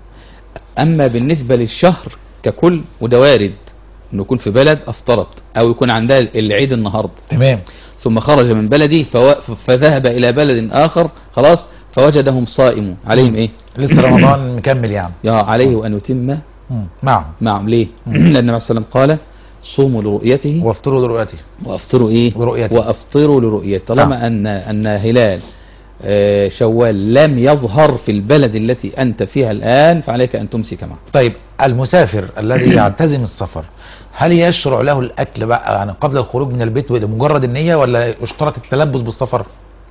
أما بالنسبة للشهر ككل وده وارد أنه يكون في بلد أفطرت أو يكون عندها العيد النهاردة تمام ثم خرج من بلده فو- فذهب إلى بلد آخر خلاص فوجدهم صائموا عليهم إيه لسه رمضان مكمل يعني يا عليه أن يتم مم. نعم معهم ليه لأن النبي صلى الله عليه وسلم قال صوموا لرؤيته وافطروا لرؤيته وافطروا ايه لرؤيته. وافطروا لرؤيته طالما نعم. ان ان هلال آه، شوال لم يظهر في البلد التي انت فيها الان فعليك ان تمسك معه طيب المسافر الذي يعتزم السفر هل يشرع له الاكل بقى يعني قبل الخروج من البيت لمجرد النيه ولا يشترط التلبس بالسفر؟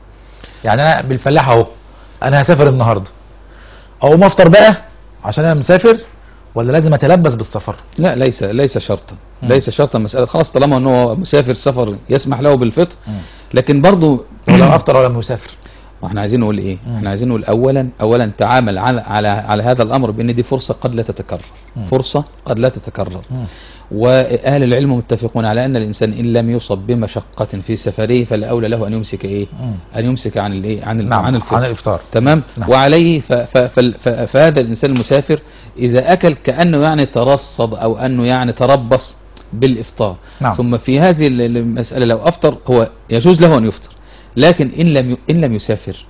يعني انا بالفلاح اهو انا هسافر النهارده اقوم افطر بقى عشان انا مسافر ولا لازم اتلبس بالسفر؟ لا ليس ليس شرطا مم. ليس شرطا مساله خلاص طالما انه مسافر سفر يسمح له بالفطر مم. لكن برضه ولا افطر ولا مسافر؟ ما احنا عايزين نقول ايه مم. احنا عايزين نقول اولا اولا تعامل على على على هذا الامر بان دي فرصه قد لا تتكرر مم. فرصه قد لا تتكرر مم. واهل العلم متفقون على ان الانسان ان لم يصب بمشقه في سفره فالاولى له ان يمسك ايه مم. ان يمسك عن الايه عن ال- نعم عن الفطر عن الافطار تمام نعم. وعليه ف ف ف ف فهذا الانسان المسافر اذا اكل كانه يعني ترصد او انه يعني تربص بالافطار نعم. ثم في هذه ال- المساله لو افطر هو يجوز له ان يفطر لكن ان لم ي- ان لم يسافر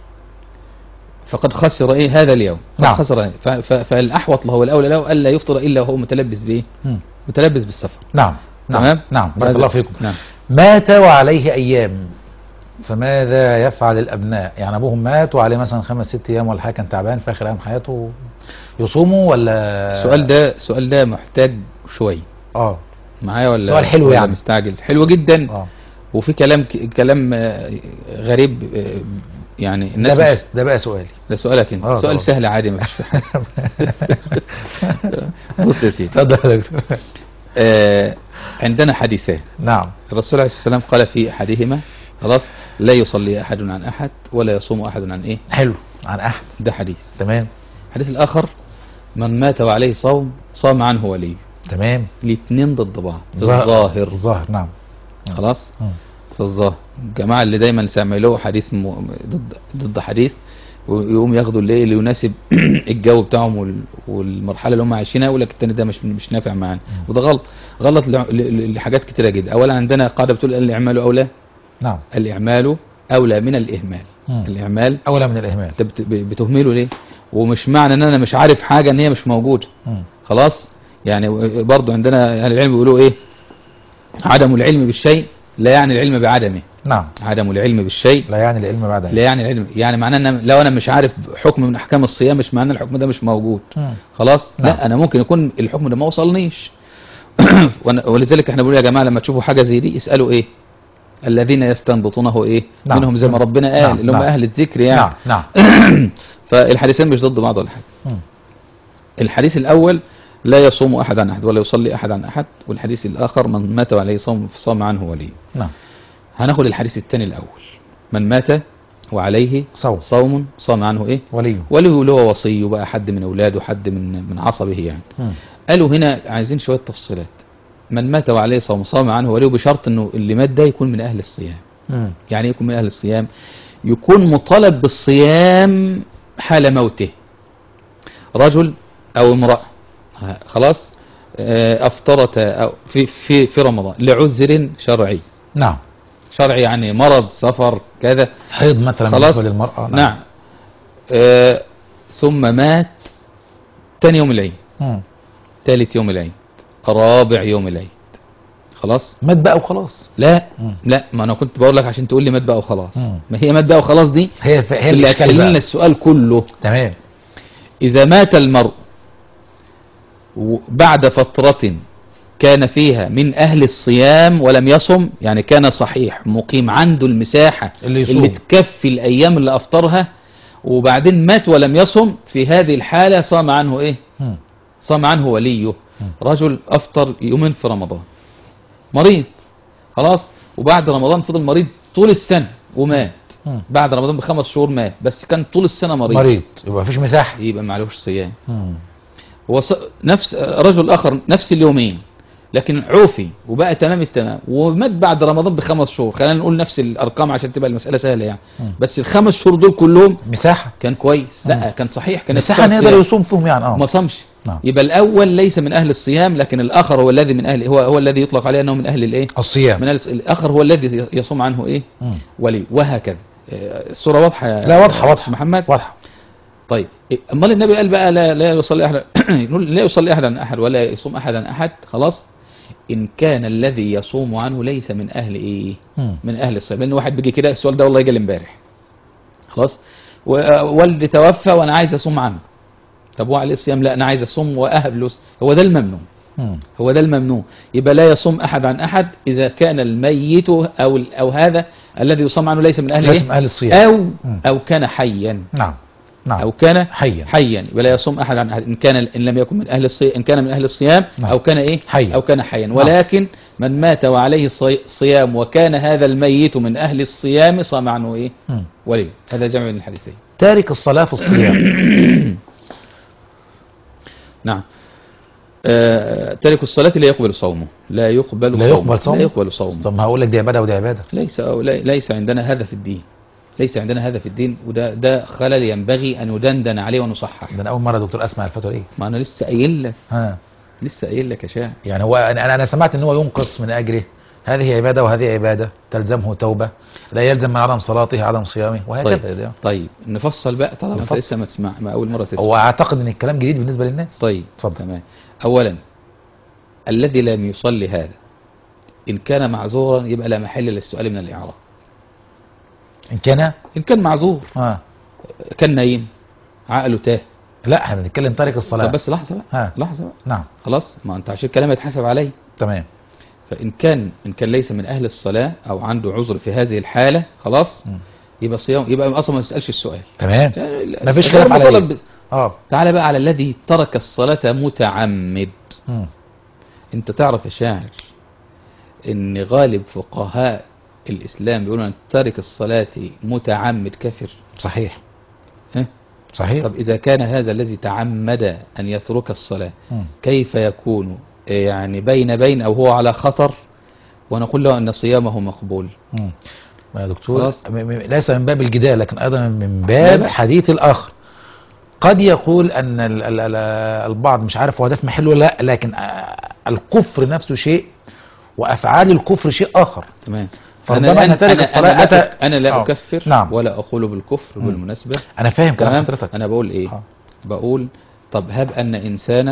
فقد خسر ايه هذا اليوم قد نعم. خسر إيه؟ ف- ف- فالاحوط له والاولى له الا يفطر الا وهو متلبس بايه مم. متلبس بالسفر نعم نعم تمام نعم بارك هذا- الله فيكم نعم مات وعليه ايام فماذا يفعل الابناء يعني ابوهم مات وعليه مثلا خمس ست ايام ولا حاجه كان تعبان في اخر ايام حياته يصوموا ولا السؤال ده السؤال ده محتاج شويه اه معايا ولا سؤال حلو ولا يعني. مستعجل حلو جدا اه وفي كلام ك- كلام آه، غريب آه، يعني ده الناس بقى مش- ده بقى سؤالي ده سؤالك انت آه، سؤال طبعا. سهل عادي ما فيش فيه حاجة. بص يا سيدي اتفضل يا دكتور آه، عندنا حديثان نعم الرسول عليه الصلاه والسلام قال في احدهما خلاص لا يصلي احد عن احد ولا يصوم احد عن ايه حلو عن احد ده حديث تمام الحديث الاخر من مات وعليه صوم صام عنه وليه تمام الاثنين ضد بعض في ظاهر- الظاهر الظاهر نعم خلاص مم. في الظاهر الجماعة اللي دايما سيعملوا حديث م... ضد ضد حديث ويقوم ياخدوا اللي اللي يناسب الجو بتاعهم وال... والمرحله اللي هم عايشينها يقول لك التاني ده مش مش نافع معانا وده غلط غلط ل... ل... لحاجات كتيره جدا اولا عندنا قاعده بتقول الاعمال اولى نعم الاعمال اولى من الاهمال مم. الاعمال اولى من الاهمال انت بت... بتهمله ليه ومش معنى ان انا مش عارف حاجه ان هي مش موجوده مم. خلاص يعني برضو عندنا اهل العلم بيقولوا ايه عدم العلم بالشيء لا يعني العلم بعدمه نعم عدم العلم بالشيء لا يعني العلم بعد لا يعني العلم يعني معناه ان لو انا مش عارف حكم من احكام الصيام مش معناه الحكم ده مش موجود مم. خلاص نعم. لا انا ممكن يكون الحكم ده ما وصلنيش وأنا- ولذلك احنا بنقول يا جماعه لما تشوفوا حاجه زي دي اسالوا ايه الذين يستنبطونه ايه نعم. منهم زي ما ربنا قال نعم. اللي هم نعم. اهل الذكر يعني نعم نعم فالحديثين مش ضد بعض ولا حاجه مم. الحديث الأول لا يصوم أحد عن أحد ولا يصلي أحد عن أحد والحديث الآخر من مات وعليه صوم فصام عنه ولي نعم هناخد الحديث الثاني الأول من مات وعليه صوم صوم صام عنه إيه ولي وليه اللي هو وصي وبقى حد من أولاده حد من من عصبه يعني مم. قالوا هنا عايزين شوية تفصيلات من مات وعليه صوم صام عنه وليه بشرط انه اللي مات ده يكون من اهل الصيام مم. يعني إيه يكون من اهل الصيام يكون مطالب بالصيام حال موته رجل او امرأة ها، خلاص آه، افطرت أو في في في رمضان لعذر شرعي نعم شرعي يعني مرض سفر كذا حيض مثلا خلاص بالنسبة للمرأة نعم آه، ثم مات تاني يوم العيد مم. ثالث يوم العيد رابع يوم العيد خلاص مات بقى وخلاص لا مم. لا ما انا كنت بقول لك عشان تقول لي مات بقى وخلاص مم. ما هي مات بقى وخلاص دي هي هي اللي الإشكال هتحل بقى لنا السؤال كله تمام إذا مات المرء و- بعد فترة كان فيها من أهل الصيام ولم يصم يعني كان صحيح مقيم عنده المساحة اللي يصوم. اللي تكفي الأيام اللي أفطرها وبعدين مات ولم يصم في هذه الحالة صام عنه إيه مم. صام عنه وليه رجل أفطر يومين في رمضان مريض خلاص وبعد رمضان فضل مريض طول السنة ومات مم. بعد رمضان بخمس شهور مات بس كان طول السنة مريض, مريض يبقى مفيش مساحة يبقى معلوش صيام مم. هو ص- نفس رجل آخر نفس اليومين لكن عوفي وبقى تمام التمام ومات بعد رمضان بخمس شهور خلينا نقول نفس الأرقام عشان تبقى المسألة سهلة يعني مم. بس الخمس شهور دول كلهم مساحة كان كويس لا مم. كان صحيح كان مساحة يستطيع نقدر الصيام. يصوم فيهم يعني اه ما صامش نعم. يبقى الأول ليس من أهل الصيام لكن الآخر هو الذي من أهل هو هو الذي يطلق عليه أنه من أهل الإيه الصيام من أهل الص- الآخر هو الذي يصوم عنه إيه مم. ولي وهكذا آه، الصورة واضحة يا لا واضحة واضحة محمد واضحة طيب إيه، امال النبي قال بقى لا لا يصلي احد يقول لا يصلي احد عن احد ولا يصوم احد عن احد خلاص ان كان الذي يصوم عنه ليس من اهل ايه مم. من اهل الصيام لان واحد بيجي كده السؤال ده والله جالي امبارح خلاص و- والدي توفى وانا عايز اصوم عنه طب هو عليه الصيام لا انا عايز اصوم واهب له هو ده الممنوع مم. هو ده الممنوع يبقى لا يصوم احد عن احد اذا كان الميت او او هذا الذي يصوم عنه ليس من اهل ليس إيه؟ من أهل الصيام او مم. او كان حيا نعم نعم أو كان حيا. حيا ولا يصوم أحد عن أحد إن كان إن لم يكن من أهل الصيام إن كان من أهل الصيام نعم. أو كان إيه حيا. أو كان حيا ولكن من مات وعليه صي- صيام وكان هذا الميت من أهل الصيام صام عنه إيه مم. ولي هذا جمع بين الحديثين تارك الصلاة في الصيام نعم آه تارك الصلاة لا يقبل صومه لا يقبل لا يقبل صومه؟ لا يقبل صومه طب ما هقول لك دي عبادة ودي عبادة ليس أو لي- ليس عندنا هذا في الدين ليس عندنا هذا في الدين وده ده خلل ينبغي أن يدندن عليه ونصحح ده انا اول مرة دكتور اسمع الفتوى دي ما أنا لسه قايل لك ها لسه قايل لك يا شاعر يعني هو انا انا سمعت ان هو ينقص من اجره هذه عبادة وهذه عبادة تلزمه توبة لا يلزم من عدم صلاته عدم صيامه وهكذا طيب طيب نفصل بقى طالما انت نفصل. لسه ما تسمع ما اول مره تسمع هو اعتقد ان الكلام جديد بالنسبة للناس طيب اتفضل. تمام اولا الذي لم يصلي هذا ان كان معذورا يبقى لا محل للسؤال من الاعراب ان كان ان كان معذور اه كان نايم عقله تاه لا احنا بنتكلم تارك الصلاة طب بس لحظه بقى ها. لحظه بقى نعم خلاص ما انت عشان الكلام يتحسب عليه تمام فان كان ان كان ليس من اهل الصلاه او عنده عذر في هذه الحاله خلاص مم. يبقى صيام يبقى اصلا ما يسالش السؤال تمام لا- مفيش ده خلاف على مطالب ايه ب- اه تعالى بقى على الذي ترك الصلاه متعمد مم. انت تعرف يا شاعر ان غالب فقهاء الاسلام بيقولوا ان تارك الصلاة متعمد كافر صحيح ها؟ صحيح طب اذا كان هذا الذي تعمد ان يترك الصلاة مم. كيف يكون يعني بين بين او هو على خطر ونقول له ان صيامه مقبول مم. ما يا دكتور خلاص. م- م- ليس من باب الجدال لكن ايضا من لا باب بأس. حديث الاخر قد يقول ان ال- ال- ال- البعض مش عارف هو ده في محله ولا لا لكن آه، الكفر نفسه شيء وافعال الكفر شيء اخر تمام فربما أنا, أن تارك أنا, الصلاة أنا, أتى- لا, أنا لا آه. أكفر نعم. ولا أقول بالكفر مم. بالمناسبة انا فاهم كلام تمام حضرتك أنا بقول إيه آه. بقول طب هب أن إنسانا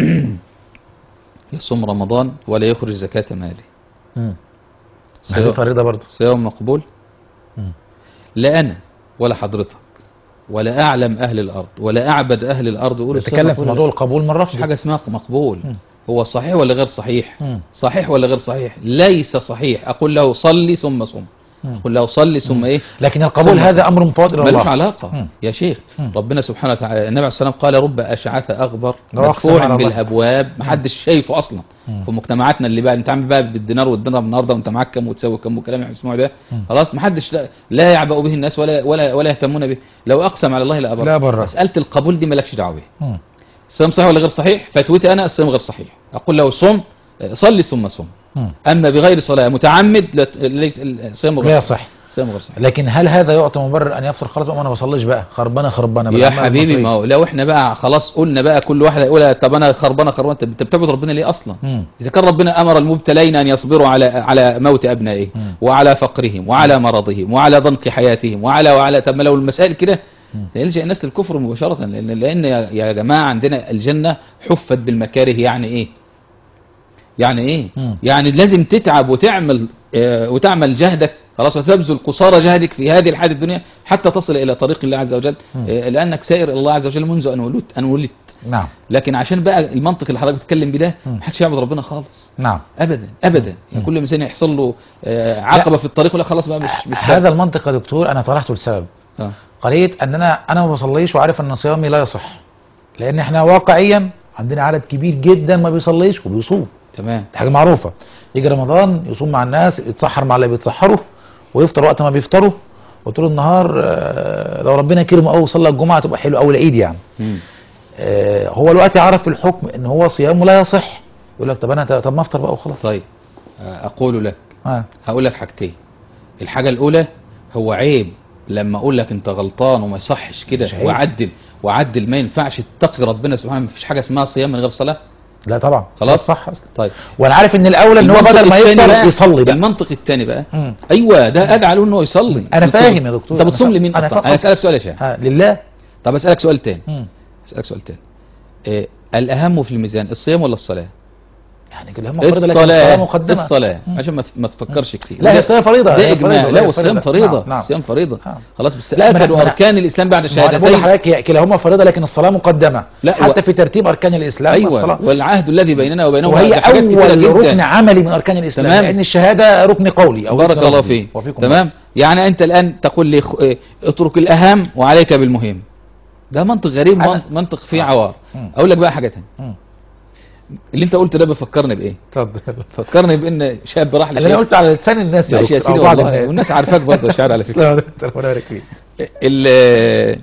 يصوم رمضان ولا يخرج زكاة ماله مم. ما دي فريضه برضه صيام مقبول مم. لا أنا ولا حضرتك ولا أعلم أهل الأرض ولا أعبد أهل الأرض يقولوا الصيام بتتكلم في مقبول ولا موضوع القبول من مفيش رفض حاجة اسمها مقبول مم. هو صحيح ولا غير صحيح مم. صحيح ولا غير صحيح ليس صحيح اقول له صلي ثم صم مم. اقول له صلي ثم ايه لكن القبول ثم هذا امر مفوض الى ملوش الله علاقة مم. يا شيخ مم. ربنا سبحانه وتعالى النبي عليه الصلاة والسلام قال رب أشعث أغبر لو أقسم على مدفوع الله. بالأبواب محدش شايفه أصلا مم. في مجتمعاتنا اللي بقى انت عامل بقى بالدينار والدرهم النهارده وانت معاك كم وتسوي كم والكلام اللي بنسمعه ده مم. خلاص محدش لا, لا يعبأ به الناس ولا ولا ولا يهتمون به لو أقسم على الله لأبر لا بره. مسألة القبول دي مالكش دعوة بيها مم. الصيام صحيح ولا غير صحيح فتوتي أنا الصيام غير صحيح أقول له صم صلي ثم صم مم. أما بغير صلاة متعمد لا- ليس الصيام غير لا صحيح صح الصيام غير صحيح لكن هل هذا يعطي مبرر ان يفطر خلاص بقى ما انا بصليش بقى خربانه خربانه يا بالأعمال حبيبي المصرية. ما هو لو احنا بقى خلاص قلنا بقى كل واحد يقول طب انا خربانه خربانه انت أنت بتعبد ربنا ليه اصلا مم. اذا كان ربنا امر المبتلين ان يصبروا على على موت ابنائهم مم. وعلى فقرهم وعلى مرضهم وعلى ضنك حياتهم وعلى وعلى طب ما لو المسائل كده يلجا الناس للكفر مباشره لان لان يا يا جماعه عندنا الجنه حفت بالمكاره يعني ايه يعني ايه مم. يعني لازم تتعب وتعمل آه، وتعمل جهدك خلاص وتبذل قصارى جهدك في هذه الحياه الدنيا حتى تصل الى طريق الله عز وجل مم. آه، لانك سائر الى الله عز وجل منذ ان ولدت ان ولدت نعم لكن عشان بقى المنطق اللي حضرتك بتتكلم بيه ده مم. محدش يعبد ربنا خالص نعم ابدا ابدا يعني كل انسان يحصل له آه، عقبه في الطريق ولا خلاص بقى مش مش هذا المنطق يا دكتور انا طرحته لسبب آه. قضيه ان انا انا ما بصليش وعارف ان صيامي لا يصح لان احنا واقعيا عندنا عدد كبير جدا ما بيصليش وبيصوم تمام دي حاجه معروفه يجي رمضان يصوم مع الناس يتسحر مع اللي بيتسحروا ويفطر وقت ما بيفطروا وطول النهار آه، لو ربنا كرمه قوي وصلى الجمعه تبقى حلو قوي العيد يعني مم. آه، هو دلوقتي عرف في الحكم ان هو صيامه لا يصح يقول لك طب انا طب ما افطر بقى وخلاص طيب آه، اقول لك آه. هقول لك حاجتين الحاجه الاولى هو عيب لما اقول لك انت غلطان وما يصحش كده مش عيب. وعدل وعدل ما ينفعش تتقي ربنا سبحانه ما فيش حاجه اسمها صيام من غير صلاه لا طبعا خلاص. ده صح اصلا طيب وانا عارف ان الاولى ان هو المنطق بدل ما التاني يفطر بقى- يصلي بقى المنطق الثاني بقى مم. ايوه ده ادعى له انه يصلي أنا أنت- فاهم يا دكتور، انت أنا بتصوم فاهم. لمين أنا اصلا فاهم. انا اسالك سؤال يا شيخ ها لله طب اسالك سؤال تاني مم. اسالك سؤال تاني إيه الاهم في الميزان الصيام ولا الصلاه يعني كده هم فريضه لكن الصلاه الصلاه مقدمه الصلاه مم. عشان ما ت- ما تفكرش كتير لا هي وده- الصلاه فريضه ده هي اجماع فريضة، لا هي والصيام فريضة. فريضه نعم، نعم. الصيام فريضه نعم. خلاص بس لا، ما اكد أنا- ما أنا- واركان الاسلام بعد ما انا بقول الشهادتين لحضرتك هي كلاهما فريضه لكن الصلاه مقدمه لا، حتى و- في ترتيب اركان الاسلام ايوه الصلاه والعهد الذي بيننا وبينهم وهي حاجات كتيرة اول جداً. ركن عملي من اركان الاسلام تمام. لان الشهاده ركن قولي او بارك ركن الله لفظي. فيك وفيكم تمام يعني انت الان تقول لي خ- إيه، اترك الاهم وعليك بالمهم ده منطق غريب أنا- منطق, منطق فيه آه. عوار مم. اقول لك بقى حاجه ثانيه مم. اللي انت قلته ده بيفكرني بايه اتفضل فكرني بان شاب راح اللي انا لشيخ قلت على لسان الناس ماشي يا دكتور، سيدي أو بعض والله الناس. والناس عارفاك برضه يا شاعر على فكره لا، ده- ده ربنا يبارك فيك ال-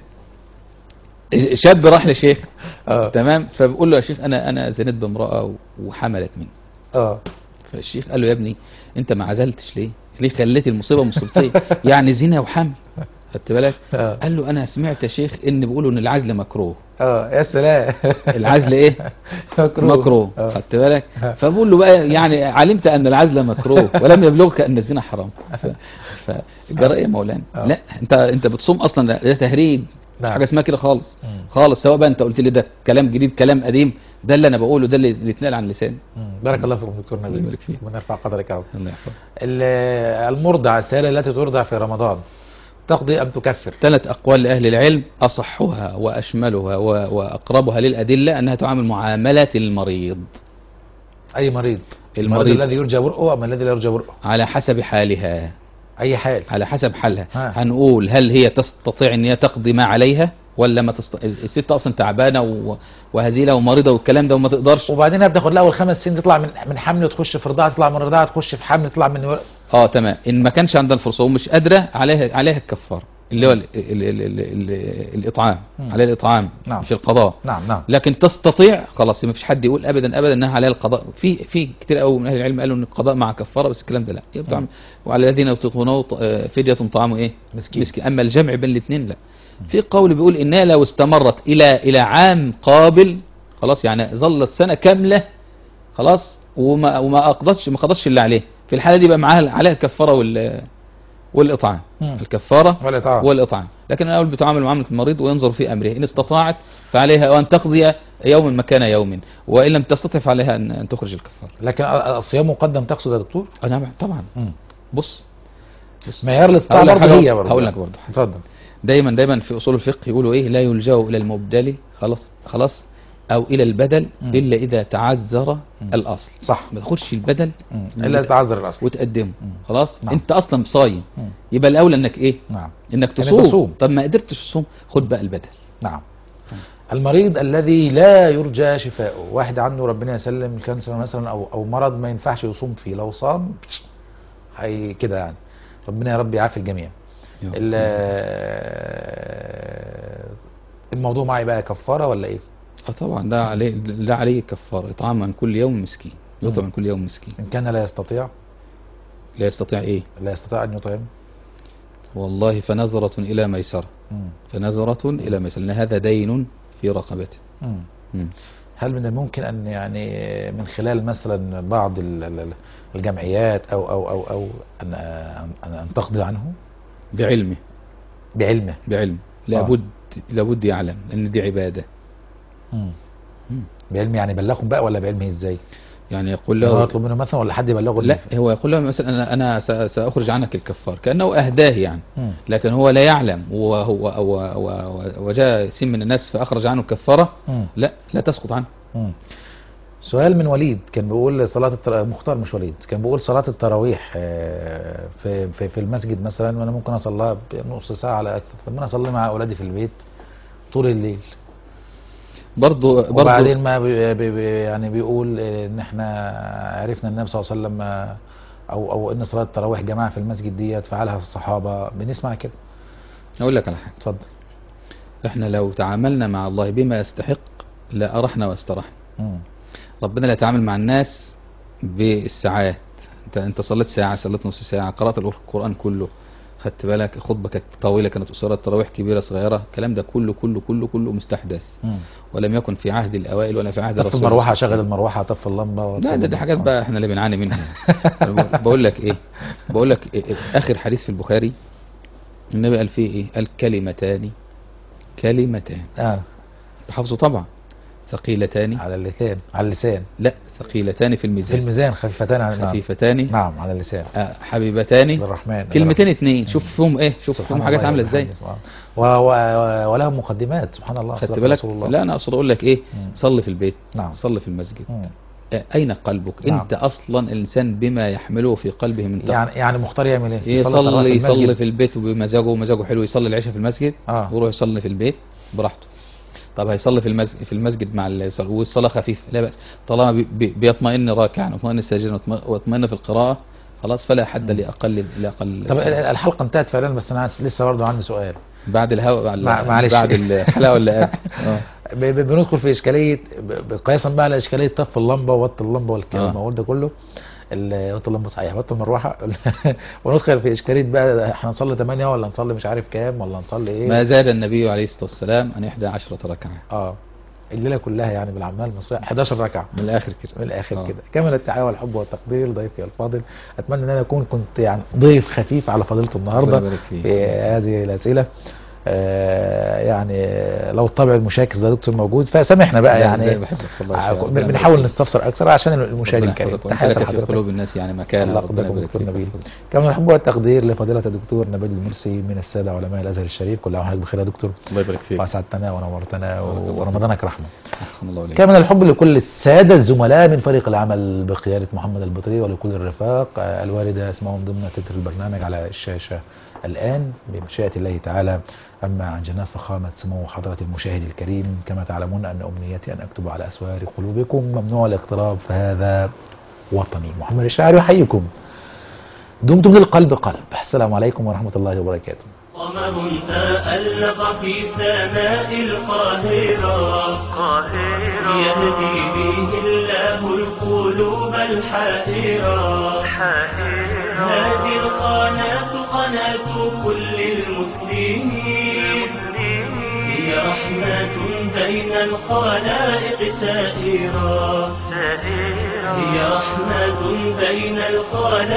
شاب راح لشيخ اه تمام فبقول له يا شيخ انا انا زنيت بامراه وحملت مني اه فالشيخ قال له يا ابني انت ما عزلتش ليه ليه خليت المصيبه مصيبتين يعني زنا وحمل خدت بالك آه. قال له انا سمعت يا شيخ ان بيقولوا ان العزل مكروه اه يا سلام العزل ايه مكروه مكروه آه. خدت بالك فبقول له بقى يعني علمت ان العزل مكروه ولم يبلغك ان الزنا حرام ف... فجرى ايه يا مولانا آه. لا انت انت بتصوم اصلا ده تهريج مش نعم. حاجه اسمها كده خالص مم. خالص سواء بقى انت قلت لي ده كلام جديد كلام قديم ده اللي انا بقوله ده اللي اللي اتنقل عن لساني مم. بارك الله فيكم دكتور الله نبيل يبارك فيك. ونرفع قدرك يا رب الله يحفظك ال- المرضع السائله التي ترضع في رمضان تقضي ام تكفر ثلاث أقوال لأهل العلم أصحها وأشملها و- وأقربها للأدلة أنها تعامل معاملة المريض اي مريض المريض. الذي يرجى برؤه ام الذي لا يرجى برؤه على حسب حالها اي حال على حسب حالها ها. هنقول هل هي تستطيع أن هي تقضي ما عليها ولا ما تست... الست أصلا تعبانة و... وهزيلة ومريضة والكلام ده وما تقدرش وبعدين هي بتاخد لها اول خمس سنين تطلع من من حمل وتخش في رضاعه تطلع من رضاعه تخش في حمل تطلع من اه تمام ان ما كانش عندها الفرصه ومش قادره عليها عليها الكفاره اللي هو ال... ال... ال... ال... ال... الاطعام مم. عليها الاطعام نعم. مش القضاء نعم نعم لكن تستطيع خلاص ما فيش حد يقول ابدا ابدا انها عليها القضاء في في كتير قوي من اهل العلم قالوا ان القضاء مع كفاره بس الكلام ده لا يبقى طعم- وعلى الذين يطيقونه ط- آه، فديه طعام ايه مسكين. مسكين اما الجمع بين الاثنين لا في قول بيقول انها لو استمرت الى الى عام قابل خلاص يعني ظلت سنه كامله خلاص وما وما اقضتش ما قضتش اللي عليه في الحاله دي بقى معاها عليها الكفاره وال والاطعام مم. الكفاره والإطعام. والاطعام لكن انا اقول بتعامل معامله المريض وينظر في امره ان استطاعت فعليها ان تقضي يوم مكان يوم وان لم تستطع فعليها ان أن تخرج الكفاره لكن الصيام مقدم تقصد يا دكتور آه نعم طبعا مم. بص بص معيار الاستطاعه هقول لك برضه حاجة- هي برضه هقول لك برضه حاجة. اتفضل دايما دايما في اصول الفقه يقولوا ايه لا يلجا الى المبدل خلاص خلاص أو إلى البدل مم. إلا إذا تعذر مم. الأصل صح ما تاخدش البدل مم. الا يتعذر الاصل وتقدمه مم. خلاص نعم. أنت أصلا صايم مم. يبقى الأولى إنك إيه نعم إنك إنك تصوم تصوم. طب ما قدرتش تصوم خد بقى البدل نعم المريض الذي لا يرجى شفاؤه واحد عنده ربنا يسلم الكانسر مثلا او او مرض ما ينفعش يصوم فيه لو صام هي كده يعني ربنا يا رب يعافي الجميع يا رب. ال- الموضوع معي بقى كفاره ولا ايه اه طبعا ده عليه ده عليه كفاره اطعام عن كل يوم مسكين يطعم مم. عن كل يوم مسكين ان كان لا يستطيع لا يستطيع ايه لا يستطيع ان يطعم والله فنظرة إلى ميسرة مم. فنظرة إلى ميسرة لأن هذا دين في رقبته مم. مم. هل من الممكن ان يعني من خلال مثلا بعض ال- ال- الجمعيات او او او او ان ان, أن تقضي عنه بعلمه بعلمه بعلم لابد لابد يعلم أن دي عبادة مم. مم. بعلمه يعني بلغهم بقى ولا بعلمه ازاي؟ يعني يقول هو له يطلب منه مثلا ولا حد يبلغه لا هو يقول له مثلا أنا أنا س- سأخرج عنك الكفار كأنه أهداه يعني مم. لكن هو لا يعلم وهو و- و- وجاء سن من الناس فأخرج عنه الكفارة مم. لا لا تسقط عنه مم. سؤال من وليد كان بيقول صلاة التر... مختار مش وليد كان بيقول صلاة التراويح آه، في في في المسجد مثلا وانا ممكن اصليها بنص ساعة على اكثر طب ما انا اصلي مع اولادي في البيت طول الليل برضو برضو وبعدين ما بي بي بي يعني بيقول آه، ان احنا عرفنا النبي صلى الله عليه وسلم آه، او او ان صلاة التراويح جماعة في المسجد ديت فعلها الصحابة بنسمع كده أقول لك على حاجة اتفضل احنا لو تعاملنا مع الله بما يستحق لأرحنا واسترحنا مم. ربنا لا يتعامل مع الناس بالساعات انت انت صليت ساعة صليت نص ساعة قرأت القرآن كله خدت بالك الخطبة كانت طويلة كانت قصيرة التراويح كبيرة صغيرة الكلام ده كله كله كله كله مستحدث مم. ولم يكن في عهد الأوائل ولا في عهد طف الرسول المروحة شغل المروحة طف اللمبة لا ده, ده حاجات بقى احنا اللي بنعاني منها أنا بقول لك ايه بقول لك إيه إيه اخر حديث في البخاري النبي قال فيه ايه قال كلمتان كلمتان اه تحفظوا طبعا ثقيلتان على اللسان على اللسان لا ثقيلتان في في الميزان الميزان خفتان على نعم. خفيفتان نعم على اللسان آه، حبيبتان للرحمن كلمتين اتنين شوف فيهم ايه شوف سبحان فيهم حاجات الله عامله ازاي وبحمده. و... و... ولهم مقدمات سبحان الله خدت صدق بالك رسول الله لا انا اقصد اقول لك ايه مم. صلي في البيت نعم. صلي في المسجد مم. آه، اين قلبك نعم. انت اصلا الانسان بما يحمله في قلبه من تقوى يعني يعني مختار يعمل ايه؟ يصلي التراويح يصلي, المسجد؟ يصلي في البيت وبمزاجه ومزاجه حلو يصلي العشاء في المسجد اه ويروح يصلي في البيت براحته طب هيصلي في المسجد في المسجد مع ال- والصلاه خفيفه لا باس طالما بي- بي- بيطمئن راكعا ويطمئن ساجدا ويطمئن- ويطمئن في القراءه خلاص فلا حد لاقل لاقل طب الصلاة. الحلقه انتهت فعلا بس انا لسه برضه عندي سؤال بعد الهوا مع- معلش. بعد الحلقه ولا قبل اه ب... ب... بندخل في اشكاليه ب... ب- قياسا بقى على اشكاليه طف اللمبه ووطي اللمبه والكلام آه. الموال ده كله ال- وطي اللمبه صحيح وطي المروحه وندخل في اشكاليه بقى احنا نصلي 8 ولا نصلي مش عارف كام ولا نصلي ايه ما زاد النبي عليه الصلاه والسلام ان يحدى عشرة ركعه اه الليله كلها يعني بالعمال المصريه 11 ركعه من الاخر كده من الاخر آه. كده كامل التحيه والحب والتقدير ضيفي الفاضل اتمنى ان انا اكون كنت يعني ضيف خفيف على فضيله ربنا النهارده يبارك فيك. في هذه الاسئله آه يعني لو الطبع المشاكس ده دكتور موجود فسامحنا بقى لا، إزاي يعني بحبك والله يا ع- شيخ. ربنا يبارك بنحاول فيك. نستفسر اكثر عشان المشاهد ربنا الكريم يحفظك وانت تحياتي لك في لحضرتك. قلوب الناس يعني مكانه الله ربنا يقدركم يبارك دكتور فيك نبيل كما الحب والتقدير لفضيلة الدكتور نبيل المرسي من السادة علماء الأزهر الشريف كل عام وحضرتك بخير يا دكتور الله يبارك فيك وأسعدتنا ونورتنا بارك الله ورمضانك رحمة احسن الله اليك كامل الحب لكل السادة الزملاء من فريق العمل بقيادة محمد البطري ولكل الرفاق آه، الواردة اسمهم ضمن تتر البرنامج على الشاشة الآن بمشيئة الله تعالى أما عن جناب فخامة سمو حضرة المشاهد الكريم كما تعلمون أن أمنيتي أن أكتب على أسوار قلوبكم ممنوع الاقتراب فهذا وطني محمد الشاعر يحييكم دمتم للقلب قلب السلام عليكم ورحمة الله وبركاته قمر تألق في سماء القاهرة يهدي به الله القلوب الحائرة هذه القناة قناة كل المسلمين هي رحمة بين الخلائق سائرة هي رحمة بين الخلائق